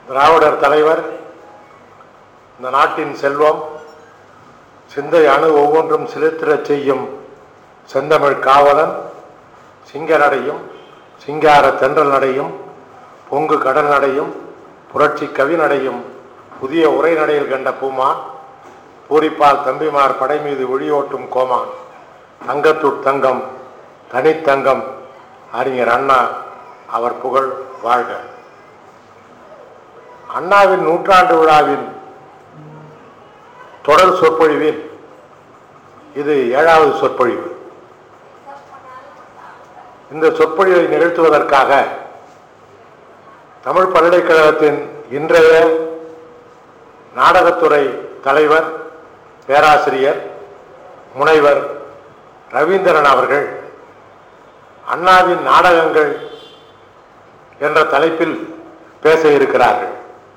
திராவிடர் தலைவர் இந்த நாட்டின் செல்வம் சிந்தை அணு ஒவ்வொன்றும் சிலிர்த்திடச் செய்யும் செந்தமிழ் காவலன் சிங்க நடையும் சிங்கார தென்றல் நடையும் பொங்கு கடல் நடையும் புரட்சி கவி நடையும் புதிய உரை நடையில் கண்ட பூமான் பூரிப்பால் தம்பிமார் படை மீது ஒளியோட்டும் கோமான் தங்கத்துட் தங்கம் தனித்தங்கம் அறிஞர் அண்ணா அவர் புகழ் வாழ்க அண்ணாவின் நூற்றாண்டு விழாவின் தொடர் சொற்பொழிவில் இது ஏழாவது சொற்பொழிவு இந்த சொற்பொழிவை நிகழ்த்துவதற்காக தமிழ் பல்கலைக்கழகத்தின் இன்றைய நாடகத்துறை தலைவர் பேராசிரியர் முனைவர் ரவீந்திரன் அவர்கள் அண்ணாவின் நாடகங்கள் என்ற தலைப்பில் பேச இருக்கிறார்கள்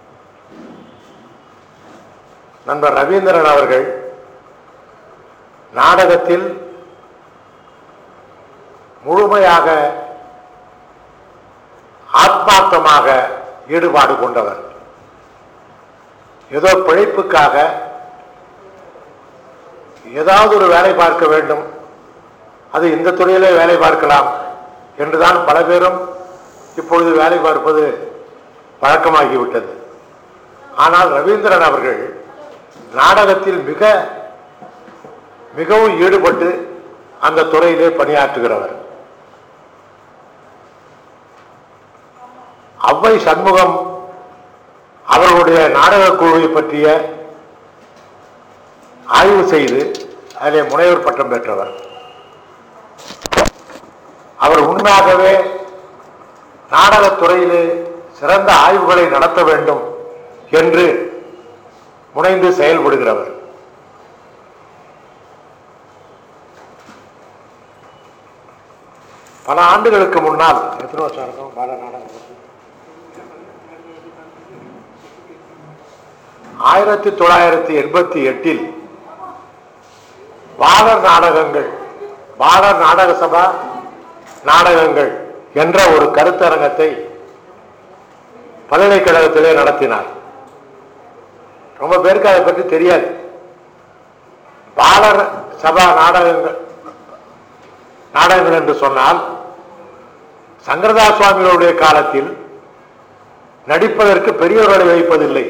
நண்பர் ரவீந்திரன் அவர்கள் நாடகத்தில் முழுமையாக ஆத்மார்த்தமாக ஈடுபாடு கொண்டவர் ஏதோ பிழைப்புக்காக ஏதாவது ஒரு வேலை பார்க்க வேண்டும் அது இந்த துறையிலே வேலை பார்க்கலாம் என்றுதான் பல பேரும் இப்பொழுது வேலை பார்ப்பது பழக்கமாகிவிட்டது ஆனால் ரவீந்திரன் அவர்கள் நாடகத்தில் மிக மிகவும் ஈடுபட்டு அந்த துறையிலே பணியாற்றுகிறவர் அவ்வை சண்முகம் அவர்களுடைய நாடக குழுவை பற்றிய ஆய்வு செய்து அதிலே முனைவர் பட்டம் பெற்றவர் அவர் உண்மையாகவே நாடகத்துறையிலே சிறந்த ஆய்வுகளை நடத்த வேண்டும் என்று முனைந்து செயல்படுகிறவர் பல ஆண்டுகளுக்கு முன்னால் எத்தனை வருஷம் இருக்கும் பால நாடகம் பத்தி? ஆயிரத்தி தொள்ளாயிரத்தி எண்பத்தி எட்டில் பாலர் நாடகங்கள் பாலர் நாடக சபா நாடகங்கள் என்ற ஒரு கருத்தரங்கத்தை பல்கலைக்கழகத்திலே நடத்தினார் ரொம்ப பேருக்கு அதை பற்றி தெரியாது பாலர் சபா நாடகங்கள் நாடகங்கள் என்று சொன்னால் சங்கரதாஸ் சுவாமிகளுடைய காலத்தில் நடிப்பதற்கு பெரியவர்களை வைப்பதில்லை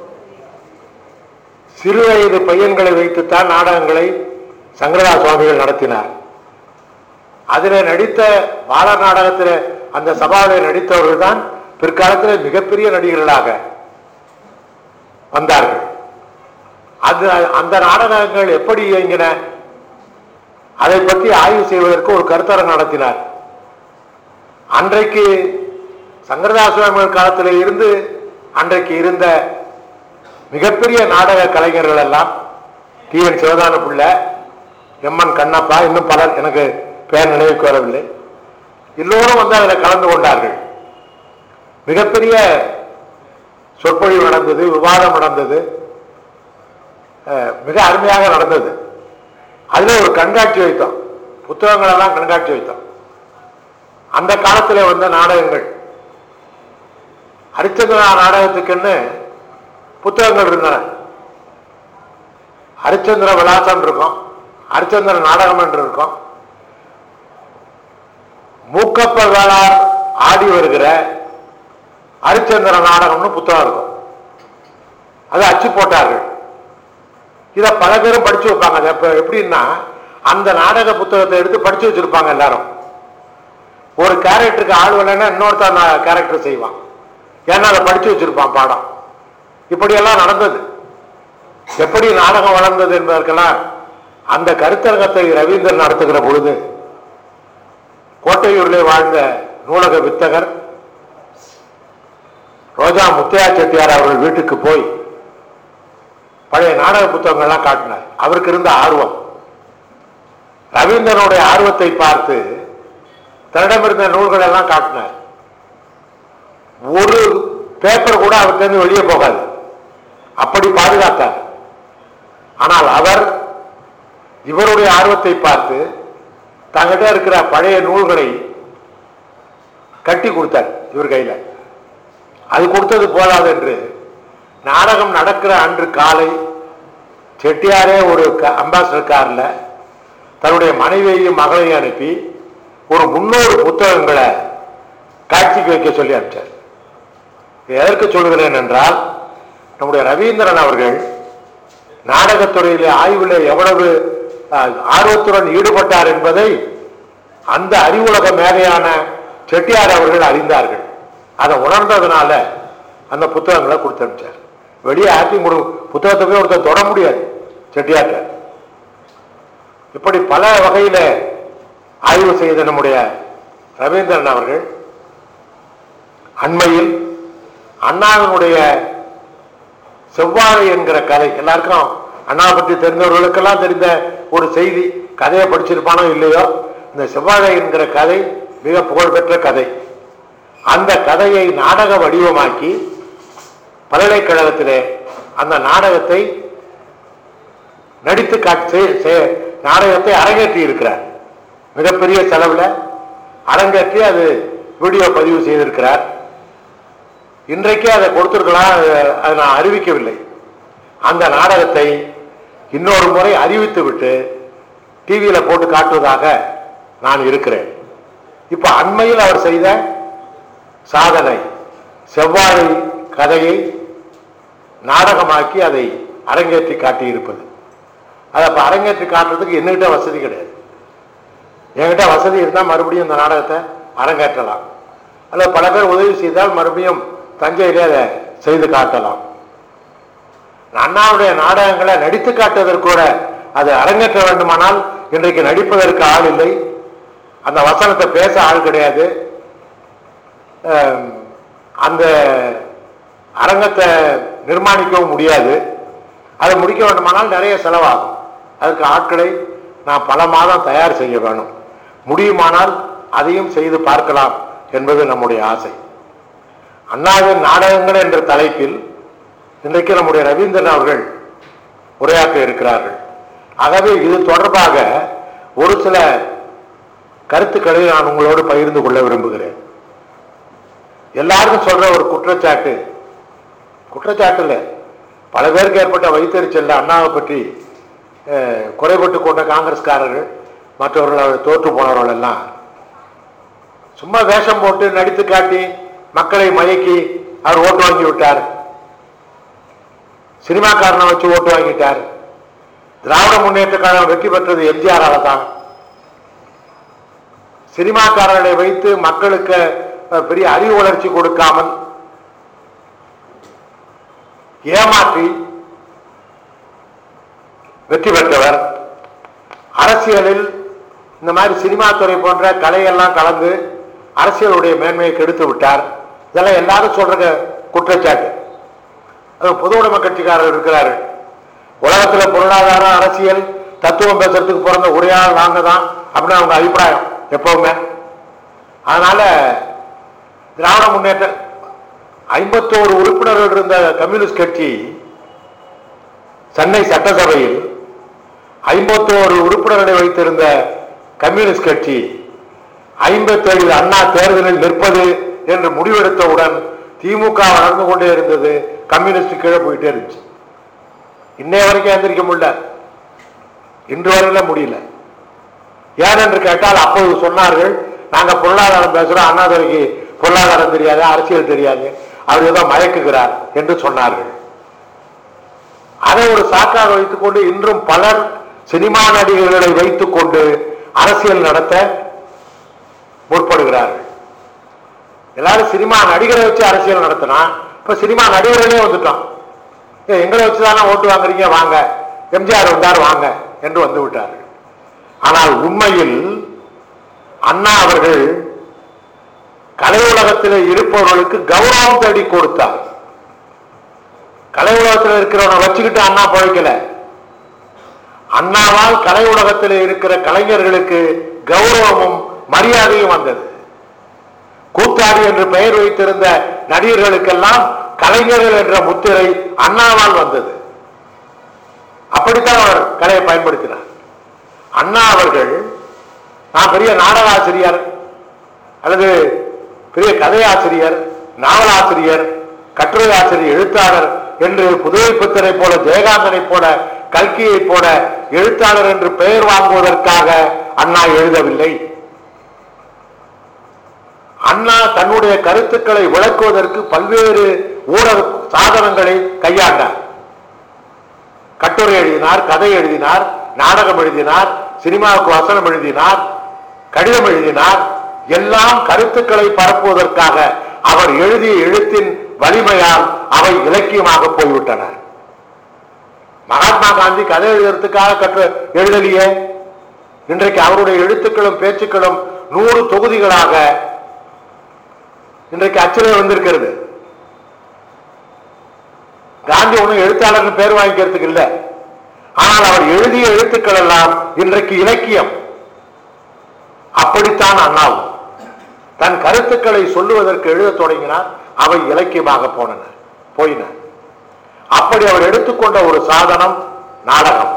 சிறு வயது பையன்களை வைத்துத்தான் நாடகங்களை சங்கரதாஸ் சுவாமிகள் நடத்தினார் அதில் நடித்த பாலர் நாடகத்தில் அந்த சபாவில் நடித்தவர்கள் தான் பிற்காலத்தில் மிகப்பெரிய நடிகர்களாக வந்தார்கள் அது அந்த நாடகங்கள் எப்படி இயங்கின அதை பற்றி ஆய்வு செய்வதற்கு ஒரு கருத்தரங்கம் நடத்தினார் அன்றைக்கு சங்கரதாஸ் சுவாமிகள் காலத்தில் இருந்து அன்றைக்கு இருந்த மிகப்பெரிய நாடக கலைஞர்கள் எல்லாம் டி என் சிவதான பிள்ளை எம் என் கண்ணப்பா இன்னும் பலர் எனக்கு பெயர் நினைவுக்கு வரவில்லை எல்லோரும் வந்து அதில் கலந்து கொண்டார்கள் மிகப்பெரிய சொற்பொழிவு நடந்தது விவாதம் நடந்தது அஹ், மிக அருமையாக நடந்தது அதில் ஒரு கண்காட்சி வைத்தோம் புத்தகங்கள் எல்லாம் கண்காட்சி வைத்தோம் அந்த காலத்தில் வந்த நாடகங்கள் ஹரிச்சந்திரா நாடகத்துக்குன்னு புத்தகங்கள் இருந்தன ஹரிச்சந்திர விலாசம் இருக்கும் ஹரிச்சந்திர நாடகம் என்று இருக்கும் மூக்கப்ப வேளார் ஆடி வருகிற ஹரிச்சந்திர நாடகம்னு புத்தகம் இருக்கும் அது அச்சு போட்டார்கள் இதை பல பேரும் படிச்சு வைப்பாங்க அது எப்ப எப்படின்னா அந்த நாடக புத்தகத்தை எடுத்து படிச்சு வச்சிருப்பாங்க எல்லாரும் ஒரு கேரக்டருக்கு ஆள் வரலைன்னா இன்னொருத்தன் கேரக்டர் செய்வான் ஏன்னா அதை படிச்சு வச்சிருப்பான் பாடம் இப்படியெல்லாம் நடந்தது எப்படி நாடகம் வளர்ந்தது என்பதற்கெல்லாம் அந்த கருத்தரங்கத்தை ரவீந்திரன் நடத்துகிற பொழுது கோட்டையூரிலே வாழ்ந்த நூலக வித்தகர் ரோஜா முத்தையா செட்டியார் அவர்கள் வீட்டுக்கு போய் பழைய நாடக புத்தகங்கள்லாம் காட்டினார் அவருக்கு இருந்த ஆர்வம் ரவீந்திரனுடைய ஆர்வத்தை பார்த்து தன்னிடமிருந்த நூல்கள் எல்லாம் காட்டினார் ஒரு பேப்பர் கூட அவர்கிட்ட வெளியே போகாது அப்படி பாதுகாத்தார் ஆனால் அவர் இவருடைய ஆர்வத்தை பார்த்து தங்கிட்ட இருக்கிற பழைய நூல்களை கட்டி கொடுத்தார் இவர் கையில அது கொடுத்தது போதாது என்று நாடகம் நடக்கிற அன்று காலை செட்டியாரே ஒரு அம்பாசிடர் கார்ல தன்னுடைய மனைவியையும் மகளையும் அனுப்பி ஒரு முன்னூறு புத்தகங்களை காட்சிக்கு வைக்க சொல்லி அனுப்பிச்சார் இதை எதற்கு சொல்கிறேன் என்றால் நம்முடைய ரவீந்திரன் அவர்கள் நாடகத்துறையிலே ஆய்வில் எவ்வளவு அஹ், ஆர்வத்துடன் ஈடுபட்டார் என்பதை அந்த அறிவுலக மேதையான செட்டியார் அவர்கள் அறிந்தார்கள் அதை உணர்ந்ததுனால அந்த புத்தகங்களை கொடுத்து அனுப்பிச்சார் வெளியே ஆக்டிங் கொடு புத்தகத்தை போய் ஒருத்தர் தொட முடியாது செட்டியார்ட்ட இப்படி பல வகையில ஆய்வு செய்த நம்முடைய ரவீந்திரன் அவர்கள் அண்மையில் அண்ணாவினுடைய செவ்வாழை என்கிற கதை எல்லாருக்கும் அண்ணாவை பற்றி தெரிந்தவர்களுக்கெல்லாம் தெரிந்த ஒரு செய்தி கதையை படிச்சிருப்பானோ இல்லையோ இந்த செவ்வாழை என்கிற கதை மிக புகழ்பெற்ற கதை அந்த கதையை நாடக வடிவமாக்கி பல்கலைக்கழகத்திலே அந்த நாடகத்தை நடித்து காட்சி செ- நாடகத்தை அரங்கேற்றி இருக்கிறார் மிகப்பெரிய செலவுல அரங்கேற்றி அது வீடியோ பதிவு செய்திருக்கிறார் இன்றைக்கே அதை கொடுத்திருக்கலாம் அது- அதை நான் அறிவிக்கவில்லை அந்த நாடகத்தை இன்னொரு முறை அறிவித்து விட்டு டிவியில போட்டு காட்டுவதாக நான் இருக்கிறேன் இப்ப அண்மையில் அவர் செய்த சாதனை செவ்வாழை கதையை நாடகமாக்கி அதை அரங்கேற்றி காட்டியிருப்பது அதை அப்ப அரங்கேற்றி காட்டுறதுக்கு என்னகிட்ட வசதி கிடையாது என்கிட்ட வசதி இருந்தால் மறுபடியும் இந்த நாடகத்தை அரங்கேற்றலாம் அல்லது பல பேர் உதவி செய்தால் மறுபடியும் தஞ்சையிலே அதை செய்து காட்டலாம் அண்ணாவுடைய நாடகங்களை நடித்து காட்டுவதற்கு கூட அது அரங்கேற்ற வேண்டுமானால் இன்றைக்கு நடிப்பதற்கு ஆள் இல்லை அந்த வசனத்தை பேச ஆள் கிடையாது அஹ், அந்த அரங்கத்தை நிர்மாணிக்கவும் முடியாது அதை முடிக்க வேண்டுமானால் நிறைய செலவாகும் அதுக்கு ஆட்களை நான் பல மாதம் தயார் செய்ய வேணும் முடியுமானால் அதையும் செய்து பார்க்கலாம் என்பது நம்முடைய ஆசை அண்ணாவின் நாடகங்கள் என்ற தலைப்பில் இன்றைக்கு நம்முடைய ரவீந்திரன் அவர்கள் உரையாற்ற இருக்கிறார்கள் ஆகவே இது தொடர்பாக ஒரு சில கருத்துக்களை நான் உங்களோடு பகிர்ந்து கொள்ள விரும்புகிறேன் எல்லாருக்கும் சொல்ற ஒரு குற்றச்சாட்டு குற்றச்சாட்டு இல்லை பல பேருக்கு ஏற்பட்ட வைத்தறிச்சல்ல அண்ணாவை பற்றி அஹ், குறைபட்டு கொண்ட காங்கிரஸ்காரர்கள் மற்றவர்கள் அவர் தோற்று போனவர்கள் எல்லாம் சும்மா வேஷம் போட்டு நடித்து காட்டி மக்களை மயக்கி அவர் ஓட்டு வாங்கி விட்டார் சினிமாக்காரனை வச்சு ஓட்டு வாங்கிட்டார் திராவிட முன்னேற்ற கழகம் வெற்றி பெற்றது எம்ஜிஆரால தான் சினிமாக்காரர்களை வைத்து மக்களுக்கு அஹ், பெரிய அறிவு வளர்ச்சி கொடுக்காமல் ஏமாற்றி வெற்றி பெற்றவர் அரசியலில் இந்த மாதிரி சினிமா துறை போன்ற கலையெல்லாம் கலந்து அரசியலுடைய மேன்மையை கெடுத்து விட்டார் இதெல்லாம் எல்லாரும் சொல்ற குற்றச்சாட்டு அது பொது உடைமை கட்சிக்காரர் இருக்கிறாரு உலகத்துல பொருளாதாரம் அரசியல் தத்துவம் பேசுறதுக்கு பிறந்த ஒரே ஆள் நாங்க தான் அப்படின்னு அவங்க அபிப்பிராயம் எப்பவுமே அதனால திராவிட முன்னேற்ற ஐம்பத்தோரு உறுப்பினர்கள் இருந்த கம்யூனிஸ்ட் கட்சி சென்னை சட்டசபையில் ஐம்பத்தோரு உறுப்பினர்களை வைத்திருந்த கம்யூனிஸ்ட் கட்சி ஐம்பத்தேழில் அண்ணா தேர்தலில் நிற்பது என்று முடிவெடுத்தவுடன் திமுக வளர்ந்து கொண்டே இருந்தது கம்யூனிஸ்ட் கீழே போயிட்டே இருந்துச்சு இன்னைய வரைக்கும் எந்திரிக்க முடியல இன்று வரையில முடியல ஏன் என்று கேட்டால் அப்போது சொன்னார்கள் நாங்க பொருளாதாரம் பேசுறோம் அண்ணாதுரைக்கு பொருளாதாரம் தெரியாது அரசியல் தெரியாது அவர் ஏதோ மயக்குகிறார் என்று சொன்னார்கள் அதை ஒரு சாக்காக வைத்துக் கொண்டு இன்றும் பலர் சினிமா நடிகர்களை வைத்துக் கொண்டு அரசியல் நடத்த முற்படுகிறார்கள் எல்லாரும் சினிமா நடிகரை வச்சு அரசியல் நடத்தினா இப்ப சினிமா நடிகர்களே வந்துட்டோம் ஏ, எங்களை வச்சுதானே ஓட்டு வாங்குறீங்க வாங்க எம்ஜிஆர் வந்தார் வாங்க என்று வந்து விட்டார்கள் ஆனால் உண்மையில் அண்ணா அவர்கள் கலை உலகத்தில் இருப்பவர்களுக்கு கௌரவம் தேடி கொடுத்தார் கலை உலகத்தில் இருக்கிறவனை வச்சுக்கிட்டு அண்ணா பழைக்கல அண்ணாவால் கலை உலகத்தில் இருக்கிற கலைஞர்களுக்கு கௌரவமும் மரியாதையும் வந்தது கூத்தாடி என்று பெயர் வைத்திருந்த நடிகர்களுக்கெல்லாம் கலைஞர்கள் என்ற முத்திரை அண்ணாவால் வந்தது அப்படித்தான் அவர் கலையை பயன்படுத்தினார் அண்ணா அவர்கள் நான் பெரிய நாடகாசிரியர் அல்லது பெரிய கதையாசிரியர் நாவலாசிரியர் கட்டுரை ஆசிரியர் எழுத்தாளர் என்று புதுவை புத்தரை போல ஜெயகாந்தனை போல கல்கியை போல எழுத்தாளர் என்று பெயர் வாங்குவதற்காக அண்ணா எழுதவில்லை அண்ணா தன்னுடைய கருத்துக்களை விளக்குவதற்கு பல்வேறு ஊடக சாதனங்களை கையாண்டார் கட்டுரை எழுதினார் கதை எழுதினார் நாடகம் எழுதினார் சினிமாவுக்கு வசனம் எழுதினார் கடிதம் எழுதினார் எல்லாம் கருத்துக்களை பரப்புவதற்காக அவர் எழுதிய எழுத்தின் வலிமையால் அவை இலக்கியமாக போய்விட்டன மகாத்மா காந்தி கதை எழுதுறதுக்காக கற்று எழுதலையே இன்றைக்கு அவருடைய எழுத்துக்களும் பேச்சுக்களும் நூறு தொகுதிகளாக இன்றைக்கு அச்சிலே வந்திருக்கிறது காந்தி ஒன்றும் எழுத்தாளர்னு பேர் வாங்கிக்கிறதுக்கு இல்லை ஆனால் அவர் எழுதிய எழுத்துக்கள் எல்லாம் இன்றைக்கு இலக்கியம் அப்படித்தான் அண்ணாவும் தன் கருத்துக்களை சொல்லுவதற்கு எழுதத் தொடங்கினார் அவை இலக்கியமாக போனன போயின அப்படி அவர் எடுத்துக்கொண்ட ஒரு சாதனம் நாடகம்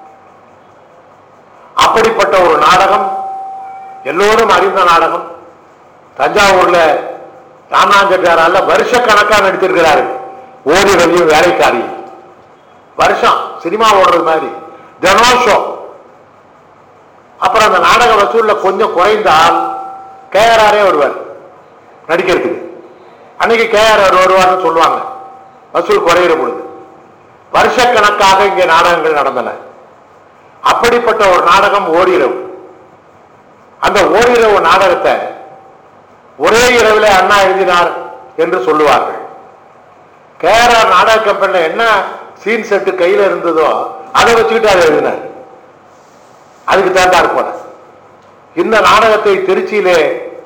அப்படிப்பட்ட ஒரு நாடகம் எல்லோரும் அறிந்த நாடகம் தஞ்சாவூர்ல ராமநாஞ்சட்டாரால வருஷ கணக்கா நடித்திருக்கிறாரு ஓடி வெளியும் வேலைக்காரி வருஷம் சினிமா ஓடுறது மாதிரி தினம் ஷோ அப்புறம் அந்த நாடக வசூல்ல கொஞ்சம் குறைந்தால் கேஆர்ஆரே வருவார் நடிக்கிறதுக்கு அன்னைக்கு கேஆர்ஆர் வருவார்னு சொல்லுவாங்க வசூல் குறையிற பொழுது வருஷக்கணக்காக இங்கே நாடகங்கள் நடந்தன அப்படிப்பட்ட ஒரு நாடகம் ஓரிரவு அந்த ஓரிரவு நாடகத்தை ஒரே இரவில் அண்ணா எழுதினார் என்று சொல்லுவார்கள் கேஆர்ஆர் நாடக கம்பெனில என்ன சீன் செட்டு கையில இருந்ததோ அதை வச்சுக்கிட்டு அதை எழுதினார் அதுக்கு தகுந்தாற் போல இந்த நாடகத்தை திருச்சியிலே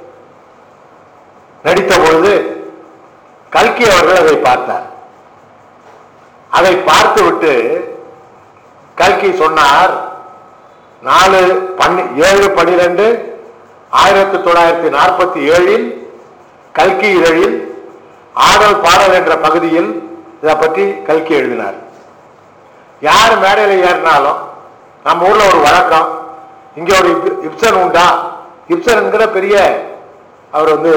நடித்த பொழுது கல்கி அவர்கள் அதை பார்த்தார் அதை பார்த்துவிட்டு கல்கி சொன்னார் நாலு பன்னி ஏழு பனிரெண்டு ஆயிரத்தி தொள்ளாயிரத்தி நாற்பத்தி ஏழில் கல்கி இதழில் ஆடல் பாடல் என்ற பகுதியில் இதை பற்றி கல்கி எழுதினார் யார் மேடையில் ஏறினாலும் நம்ம ஊர்ல ஒரு வழக்கம் இங்க ஒரு இப்- இப்சன் உண்டா இப்சன்ங்கிற பெரிய அவர் வந்து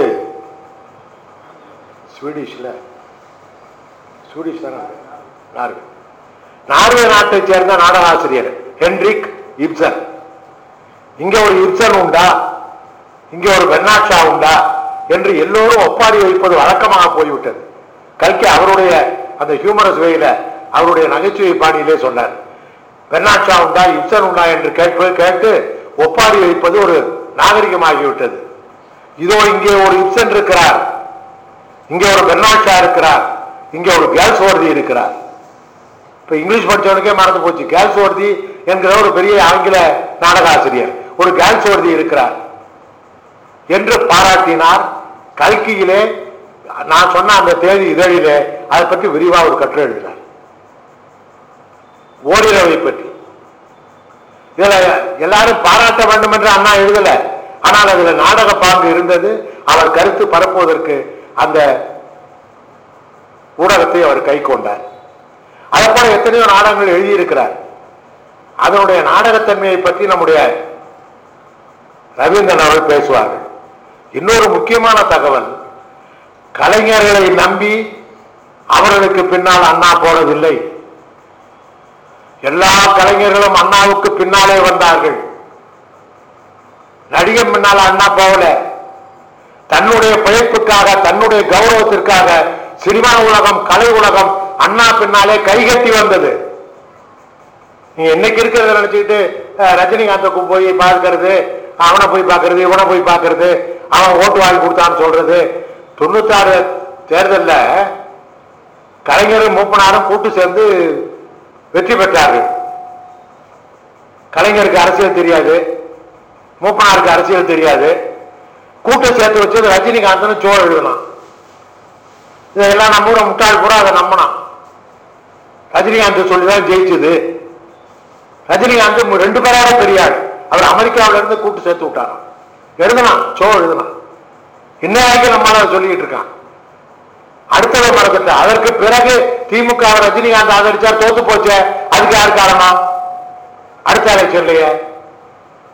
ஸ்வீடிஷ்ல ஸ்வீடிஷ் தானே நார்வே நார்வே நாட்டை சேர்ந்த நாடகாசிரியர் ஹென்ரிக் இப்சன் இங்க ஒரு இப்சன் உண்டா இங்க ஒரு பென்னாட்சா உண்டா என்று எல்லோரும் ஒப்பாரி வைப்பது வழக்கமாக போய்விட்டது கல்கி அவருடைய அந்த ஹியூமரஸ் வேயில அவருடைய நகைச்சுவை பாணியிலே சொன்னார் பென்னாட்சா உண்டா இப்சன் உண்டா என்று கேட்பது கேட்டு ஒப்பாரி வைப்பது ஒரு நாகரிகமாகிவிட்டது இதோ இங்கே ஒரு இப்சன் இருக்கிறார் இங்கே ஒரு பென்னாட்சா இருக்கிறார் இங்கே ஒரு கேல்ஸ்வர்தி இருக்கிறார் இப்ப இங்கிலீஷ் படிச்சவனுக்கே மறந்து போச்சு கேல்ஸ்வர்தி என்கிற ஒரு பெரிய ஆங்கில நாடக ஆசிரியர் ஒரு கேல்ஸ்வர்தி இருக்கிறார் என்று பாராட்டினார் கல்கியிலே நான் சொன்ன அந்த தேதி இதழிலே அதை பற்றி விரிவா ஒரு கட்டுரை எழுதினார் ஓரிரவை பற்றி இதுல எல்லாரும் பாராட்ட வேண்டும் என்று அண்ணா எழுதல ஆனால் அதுல நாடக பாங்கு இருந்தது அவர் கருத்து பரப்புவதற்கு அந்த ஊடகத்தை அவர் கை கொண்டார் அதே போல எத்தனையோ நாடகங்கள் எழுதியிருக்கிறார் அதனுடைய நாடகத்தன்மையை பற்றி நம்முடைய ரவீந்திரன் அவர்கள் பேசுவார்கள் இன்னொரு முக்கியமான தகவல் கலைஞர்களை நம்பி அவர்களுக்கு பின்னால் அண்ணா போனதில்லை எல்லா கலைஞர்களும் அண்ணாவுக்கு பின்னாலே வந்தார்கள் நடிகன் பின்னால அண்ணா போகல தன்னுடைய பிழைப்புக்காக தன்னுடைய கௌரவத்திற்காக சினிமா உலகம் கலை உலகம் அண்ணா பின்னாலே கைகட்டி வந்தது நீ என்னைக்கு இருக்கிறத நினைச்சுக்கிட்டு அஹ், ரஜினிகாந்தை போய் பார்க்கறது அவனை போய் பார்க்கறது இவனை போய் பார்க்கறது அவன் ஓட்டு வாங்கி கொடுத்தான்னு சொல்றது தொண்ணூத்தாறு தேர்தல்ல கலைஞரும் மூப்பனாரும் கூட்டு சேர்ந்து வெற்றி பெற்றார்கள் கலைஞருக்கு அரசியல் தெரியாது மூப்பனாருக்கு அரசியல் தெரியாது கூட்டம் சேர்த்து வச்சது ரஜினிகாந்த்னு சோ எழுதலாம் இதெல்லாம் நம்ம ஊர முட்டாள் கூட அதை நம்பினான் ரஜினிகாந்த் சொல்லிதான் ஜெயிச்சது ரஜினிகாந்த் மு- ரெண்டு பேராக பெரியாள் அவர் அமெரிக்காவில இருந்து கூட்டு சேர்த்து விட்டாராம் எழுதலாம் சோ எழுதலாம் இன்ன வரைக்கும் நம்மளால சொல்லிட்டு இருக்கான் அடுத்ததை மறந்துட்ட அதற்கு பிறகு திமுக வை ரஜினிகாந்த் ஆதரிச்சார் தோத்து போச்சே அதுக்கு யார் காரணம் அடுத்த எலெக்ஷன்லயே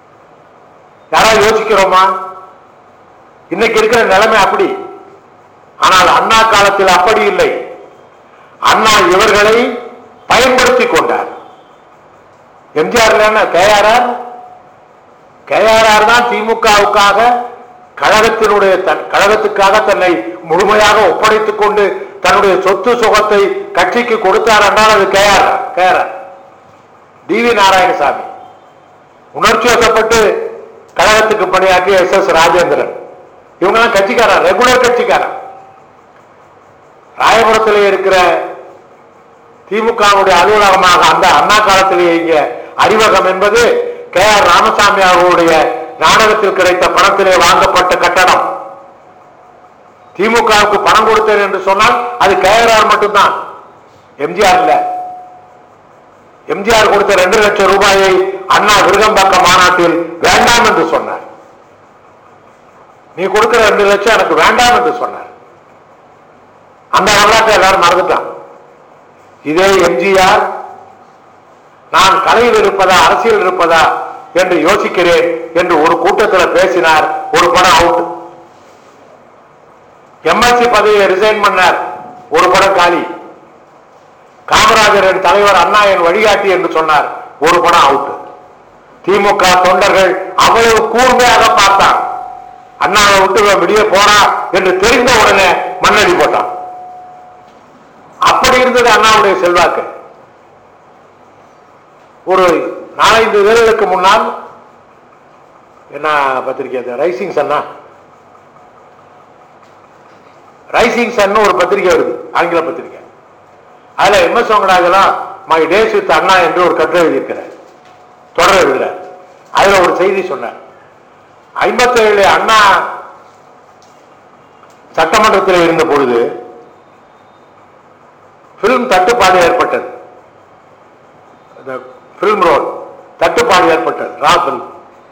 யாராவது யோசிக்கிறோமா இன்னைக்கு இருக்கிற நிலைமை அப்படி ஆனால் அண்ணா காலத்தில் அப்படி இல்லை அண்ணா இவர்களை பயன்படுத்தி கொண்டார் எம்ஜிஆர் கேஆர்ஆர் கேஆர்ஆர் தான் திமுகவுக்காக கழகத்தினுடைய தன் கழகத்துக்காக தன்னை முழுமையாக ஒப்படைத்துக் கொண்டு தன்னுடைய சொத்து சுகத்தை கட்சிக்கு கொடுத்தார் என்றால் அது KR KRR T V Narayanasamy உணர்ச்சி வசப்பட்டு கழகத்துக்கு பணியாற்றிய எஸ் எஸ் ராஜேந்திரன் இவங்கெல்லாம் கட்சிக்காரன் ரெகுலர் கட்சிக்காரன் ராயபுரத்தில் இருக்கிற திமுகவுடைய அலுவலகமாக அந்த அண்ணா காலத்திலேயே இங்க அறிவகம் என்பது கே ஆர் ராமசாமி அவர்களுடைய நாடகத்தில் கிடைத்த பணத்திலே வாங்கப்பட்ட கட்டடம் திமுகவுக்கு பணம் கொடுத்தேன் என்று சொன்னால் அது கேஆர் மட்டும்தான் எம்ஜிஆர் இல்ல எம்ஜிஆர் கொடுத்த ரெண்டு லட்சம் ரூபாயை அண்ணா விருகம்பாக்கம் மாநாட்டில் வேண்டாம் என்று சொன்னார் நீ கொடுக்கிற ரெண்டு லட்சம் எனக்கு வேண்டாம் என்று சொன்னார் அந்த வரலாற்றை எல்லாரும் மறந்துட்டான் இதே எம்ஜிஆர் நான் கலையில் இருப்பதா அரசியல் இருப்பதா என்று யோசிக்கிறேன் என்று ஒரு கூட்டத்தில் பேசினார் ஒரு படம் அவுட் எம்எல்சி பதவியை ரிசைன் பண்ணார் ஒரு படம் காலி காமராஜர் என் தலைவர் அண்ணா என் வழிகாட்டி என்று சொன்னார் ஒரு படம் அவுட் திமுக தொண்டர்கள் அவ்வளவு கூர்மையாக பார்த்தான் அண்ணாவை விட்டு இவன் வெளியே போறா என்று தெரிந்த உடனே மண்ணடி போட்டான் அப்படி இருந்தது அண்ணாவுடைய செல்வாக்கு ஒரு நாலஞ்சு வேலைகளுக்கு முன்னால் என்ன பத்திரிகை அது ரைசிங் சன்னா ரைசிங் சன் ஒரு பத்திரிகை வருது ஆங்கில பத்திரிகை அதுல M S Venkatachalam my days with Anna என்று ஒரு கட்டுரை எழுதியிருக்கிறார் தொடர் எழுதுகிறார் அதுல ஒரு செய்தி சொன்னார் ஐம்பத்தேழு அண்ணா சட்டமன்றத்தில் இருந்த பொழுது பிலிம் தட்டுப்பாடு ஏற்பட்டது இந்த பிலிம் ரோல் தட்டுப்பாடு ஏற்பட்டது ரா பிலிம்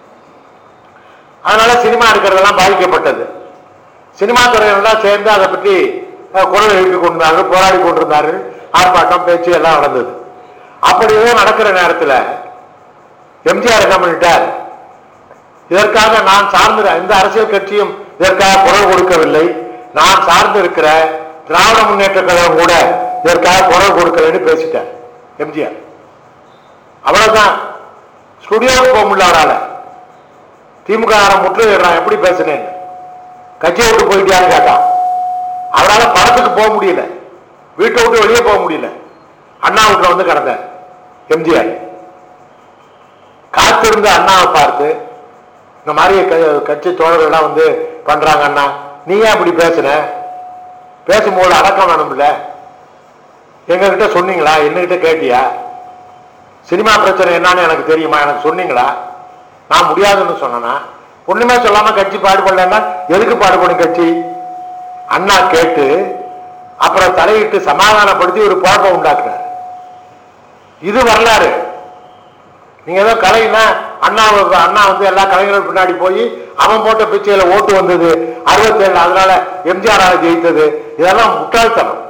அதனால சினிமா எடுக்கிறதெல்லாம் பாதிக்கப்பட்டது சினிமா துறையினெல்லாம் சேர்ந்து அதை பற்றி அஹ், குரல் எழுப்பி கொண்டிருந்தார்கள் போராடி கொண்டிருந்தார்கள் ஆர்ப்பாட்டம் பேச்சு எல்லாம் நடந்தது அப்படியே நடக்கிற நேரத்தில் எம்ஜிஆர் என்ன பண்ணிட்டார் இதற்காக நான் சார்ந்த எந்த அரசியல் கட்சியும் இதற்காக குரல் கொடுக்கவில்லை நான் சார்ந்து இருக்கிற திராவிட முன்னேற்ற கழகம் கூட இதற்காக குரல் கொடுக்கலன்னு பேசிட்டார் எம்ஜிஆர் அவ்வளவுதான் ஸ்டுடியோவுக்கு போக முடியல அவரால திமுக முற்றுகையிடுறான் எப்படி பேசுனேன் கட்சியை விட்டு போயிட்டியான்னு கேட்டான் அவரால் படத்துக்கு போக முடியல வீட்டை விட்டு வெளியே போக முடியல அண்ணா வீட்டுல வந்து கிடந்தார் எம்ஜிஆர் காத்திருந்த அண்ணாவை பார்த்து இந்த மாதிரி க- கட்சி தோழர்கள்லாம் வந்து பண்றாங்க அண்ணா நீ ஏன் இப்படி பேசுன பேசும்போது அடக்கம் வேணும்ல எங்ககிட்ட சொன்னீங்களா என்னகிட்ட கேட்டியா சினிமா பிரச்சனை என்னன்னு எனக்கு தெரியுமா எனக்கு சொன்னீங்களா நான் முடியாதுன்னு சொன்னேனா ஒண்ணுமே சொல்லாம கட்சி பாடுபடலன்னா எதுக்கு பாடுபடும் கட்சி அண்ணா கேட்டு அப்புறம் தலையிட்டு சமாதானப்படுத்தி ஒரு குழப்பம் உண்டாக்குறாரு இது வரலாறு நீங்க ஏதோ கலைன்னா அண்ணா அண்ணா வந்து எல்லா கலைஞர்கள் பின்னாடி போய் அவன் போட்ட பிச்சையில ஓட்டு வந்தது அறுபத்தேழு அதனால எம்ஜிஆர் ஜெயித்தது இதெல்லாம் முட்டாள்தனம்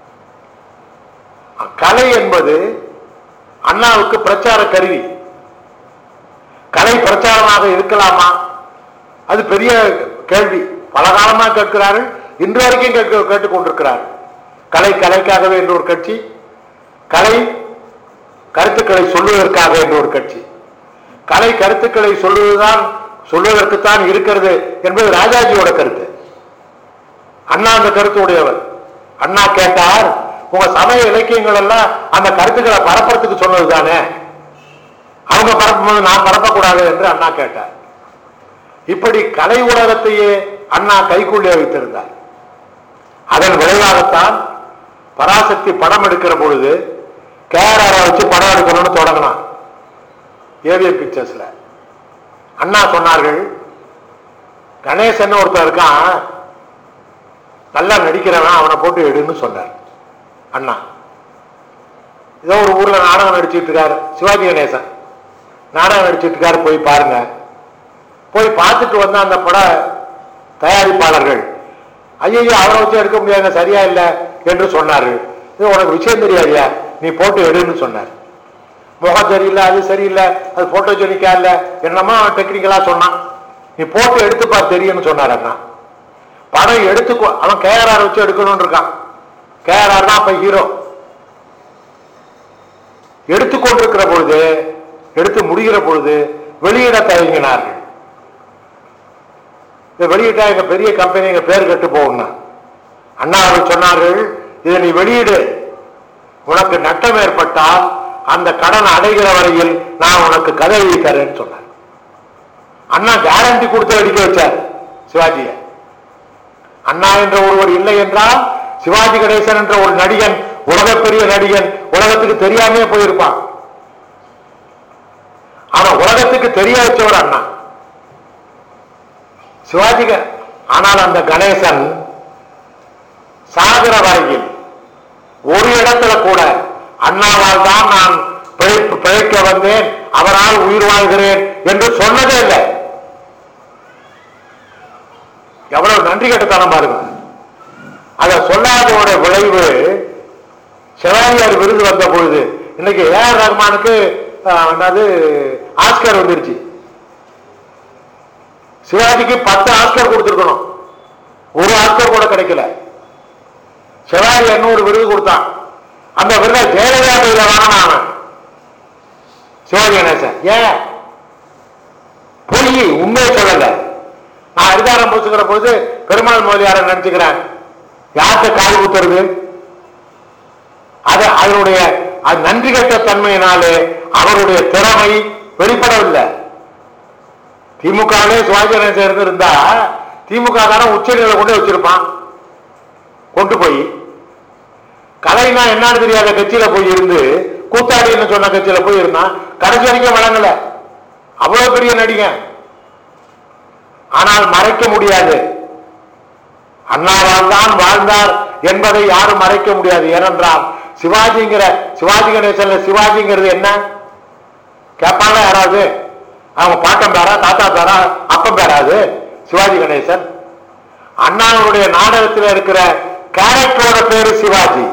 கலை என்பது அண்ணாவுக்கு பிரச்சார கருவி கலை பிரச்சாரமாக இருக்கலாமா அது பெரிய கேள்வி பல காலமா கேட்கிறார்கள் இன்று வரைக்கும் கேட்க கேட்டுக் கொண்டிருக்கிறார்கள் கலை கலைக்காகவே என்று ஒரு கட்சி கலை கருத்துக்களை சொல்லுவதற்காக என்று ஒரு கட்சி கலை கருத்துக்களை சொல்லுவதுதான் சொல்வதற்குத்தான் இருக்கிறது என்பது ராஜாஜியோட கருத்து அண்ணா அந்த கருத்து உடையவர் அண்ணா கேட்டார் உங்க சமய இலக்கியங்கள் எல்லாம் அந்த கருத்துக்களை பரப்புறதுக்கு சொன்னது தானே அவங்க பரப்பும்போது நான் பரப்பக்கூடாது என்று அண்ணா கேட்டார் இப்படி கலை உலகத்தையே அண்ணா கைக்குள்ளே வைத்திருந்தார் அதன் விளைவாகத்தான் பராசக்தி படம் எடுக்கிற பொழுது கேஆர்ஆரை வச்சு படம் எடுக்கணும்னு தொடங்கினான் ஏவிஎம் பிக்சர்ஸ்ல அண்ணா சொன்னார்கள் கணேசன் ஒருத்தன் இருக்கான் நல்லா நடிக்கிறவன் அவனை போட்டு எடுன்னு சொன்னார் அண்ணா ஏதோ ஒரு ஊர்ல நாடகம் நடிச்சிட்டு இருக்காரு சிவாஜி கணேசன் நாடகம் நடிச்சிட்டு இருக்காரு போய் பாருங்க போய் பார்த்துட்டு வந்த அந்த பட தயாரிப்பாளர்கள் ஐயோ அவரை வச்சு எடுக்க முடியாதுங்க சரியா இல்லை என்று சொன்னார்கள் இது உனக்கு விஷயம் தெரியாதியா நீ போட்டு எடுன்னு சொன்னார் முகம் சரியில்லை அது சரியில்லை அது போட்டோஜெனிக்கா இல்லை என்னமோ டெக்னிக்கலா சொன்னான் நீ போட்டு எடுத்து பார் தெரியும்னு சொன்னார் அண்ணா படம் எடுத்துக்கோ அவன் கேஆர்ஆர் வச்சு எடுக்கணும்னு இருக்கான் கேஆர்ஆர் தான் அப்ப ஹீரோ எடுத்துக்கொண்டிருக்கிற பொழுது எடுத்து முடிகிற பொழுது வெளியிட தயங்கினார்கள் இதை வெளியிட்டா எங்க பெரிய கம்பெனி எங்க பேர் கெட்டு போகும்னா அண்ணா அவர்கள் சொன்னார்கள் இதை நீ வெளியிடு உனக்கு நட்டம் ஏற்பட்டால் அந்த கடன் அடைகிற வரையில் நான் உனக்கு கதை எழுதி தரேன்னு சொன்னார் அண்ணா கேரண்டி கொடுத்து அடிக்க வச்சார் சிவாஜியை அண்ணா என்ற ஒருவர் இல்லை என்றால் சிவாஜி கணேசன் என்ற ஒரு நடிகன் உலகப்பெரிய நடிகன் உலகத்துக்கு தெரியாமே போயிருப்பான் ஆனா உலகத்துக்கு தெரிய வச்சவர் அண்ணா சிவாஜி க- ஆனால் அந்த கணேசன் சாகிற வரையில் ஒரு இடத்துல கூட அண்ணாவால் தான் நான் பிழைப்பு பிழைக்க வந்தேன் அவரால் உயிர் வாழ்கிறேன் என்று சொன்னதே இல்லை எவ்வளவு நன்றி கட்டுத்தனம் பாருங்க அதை சொல்லாதோட விளைவு சிவாஜியார் விருது வந்த பொழுது இன்னைக்கு ஏஆர் ரஹ்மானுக்கு ஆஹ், என்னது ஆஸ்கர் வந்துருச்சு சிவாஜிக்கு பத்து ஆஸ்கர் கொடுத்துருக்கணும் ஒரு ஆஸ்கர் கூட கிடைக்கல சிவாஜி எண்ணூறு விருது கொடுத்தான் அந்த விருதை ஜெயலலிதா கையில வாங்கினான் அவன். சிவாஜி கணேசன் ஏன் பொய் உண்மையை சொல்லல நான் அதிகாரம் பூசுகிற பொழுது பெருமாள் மொழியார நினைச்சுக்கிறேன் யார்கிட்ட கால் ஊத்துறது அது அதனுடைய அது நன்றி கட்ட தன்மையினாலே அவருடைய திறமை வெளிப்படவில்லை திமுகவே சிவாஜி கணேசன் இருந்திருந்தா திமுக தானே உச்சநிலை கொண்டு வச்சிருப்பான் கொண்டு போய் கலைனா என்னன்னு தெரியாத கட்சியில போய் இருந்து கூத்தாடின்னு சொன்ன கட்சியில போய் இருந்தான் கடைசி வரைக்கும் வழங்கல அவ்வளவு பெரிய நடிகன் ஆனால் மறைக்க முடியாது அண்ணாவால் தான் வாழ்ந்தார் என்பதை யாரும் மறைக்க முடியாது ஏனென்றால் சிவாஜிங்கிற சிவாஜி கணேசன்ல சிவாஜிங்கிறது என்ன கேட்பாங்க யாராவது அவங்க பாட்டம் பேரா தாத்தா பேரா அப்பம் பேராது சிவாஜி கணேசன் அண்ணாவுடைய நாடகத்தில் இருக்கிற கேரக்டரோட பேரு சிவாஜி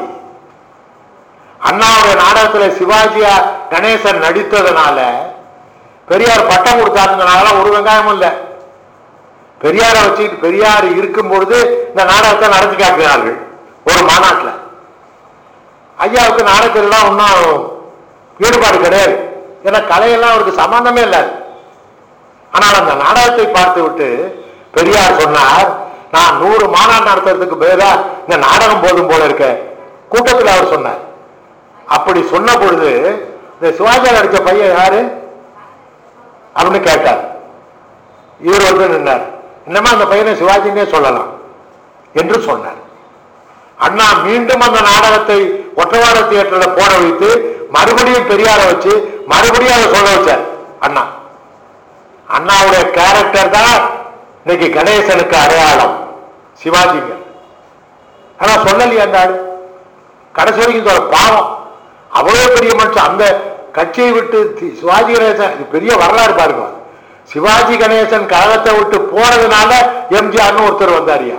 அண்ணாவுடைய நாடகத்துல சிவாஜியா கணேசன் நடித்ததுனால பெரியார் பட்டம் கொடுத்தாருனால ஒரு வெங்காயமும் இல்லை பெரியாரை வச்சுக்கிட்டு பெரியார் இருக்கும் பொழுது இந்த நாடகத்தை நடத்தி காட்டினார்கள் ஒரு மாநாட்டில் ஐயாவுக்கு நாடகத்திலாம் ஒன்றும் ஈடுபாடு கிடையாது ஏன்னா கலையெல்லாம் அவருக்கு சம்பந்தமே இல்லை ஆனால் அந்த நாடகத்தை பார்த்து விட்டு பெரியார் சொன்னார் நான் நூறு மாநாடு நடத்துறதுக்கு பேரா இந்த நாடகம் போதும் போல இருக்க கூட்டத்தில் அவர் சொன்னார் அப்படி சொன்ன பொழுது இந்த சிவாஜி நடிச்ச பையன் யாரு அப்படின்னு கேட்டார் இவர் வந்து நின்னார் இன்னமா அந்த பையனை சிவாஜினே சொல்லலாம் என்று சொன்னார் அண்ணா மீண்டும் அந்த நாடகத்தை ஒற்றவாட தியேட்டர்ல போட வைத்து மறுபடியும் பெரியார வச்சு மறுபடியும் அதை சொல்ல வச்சார் அண்ணா அண்ணாவுடைய கேரக்டர் தான் இன்னைக்கு கணேசனுக்கு அடையாளம் சிவாஜிங்க ஆனா சொல்லலையே அந்த ஆளு கடைசி வரைக்கும் சொல்ல பாவம் அவ்வளவு பெரிய மனுஷன் அந்த கட்சியை விட்டு தி- சிவாஜி கணேசன் இது பெரிய வரலாறு பாருங்க சிவாஜி கணேசன் கழகத்தை விட்டு போனதுனால எம்ஜிஆர்னு ஒருத்தர் வந்தாரியா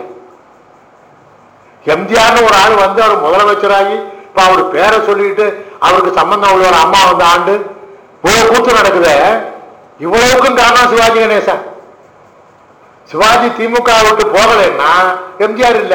எம்ஜிஆர்னு ஒரு ஆள் வந்து அவர் முதலமைச்சராகி இப்ப அவர் பேரை சொல்லிட்டு அவருக்கு சம்பந்தம் உள்ள ஒரு அம்மா வந்த ஆண்டு இவ்வளவு கூத்து நடக்குது இவ்வளவுக்கும் காரணம் சிவாஜி கணேசன் சிவாஜி திமுக விட்டு போகலைன்னா எம்ஜிஆர் இல்ல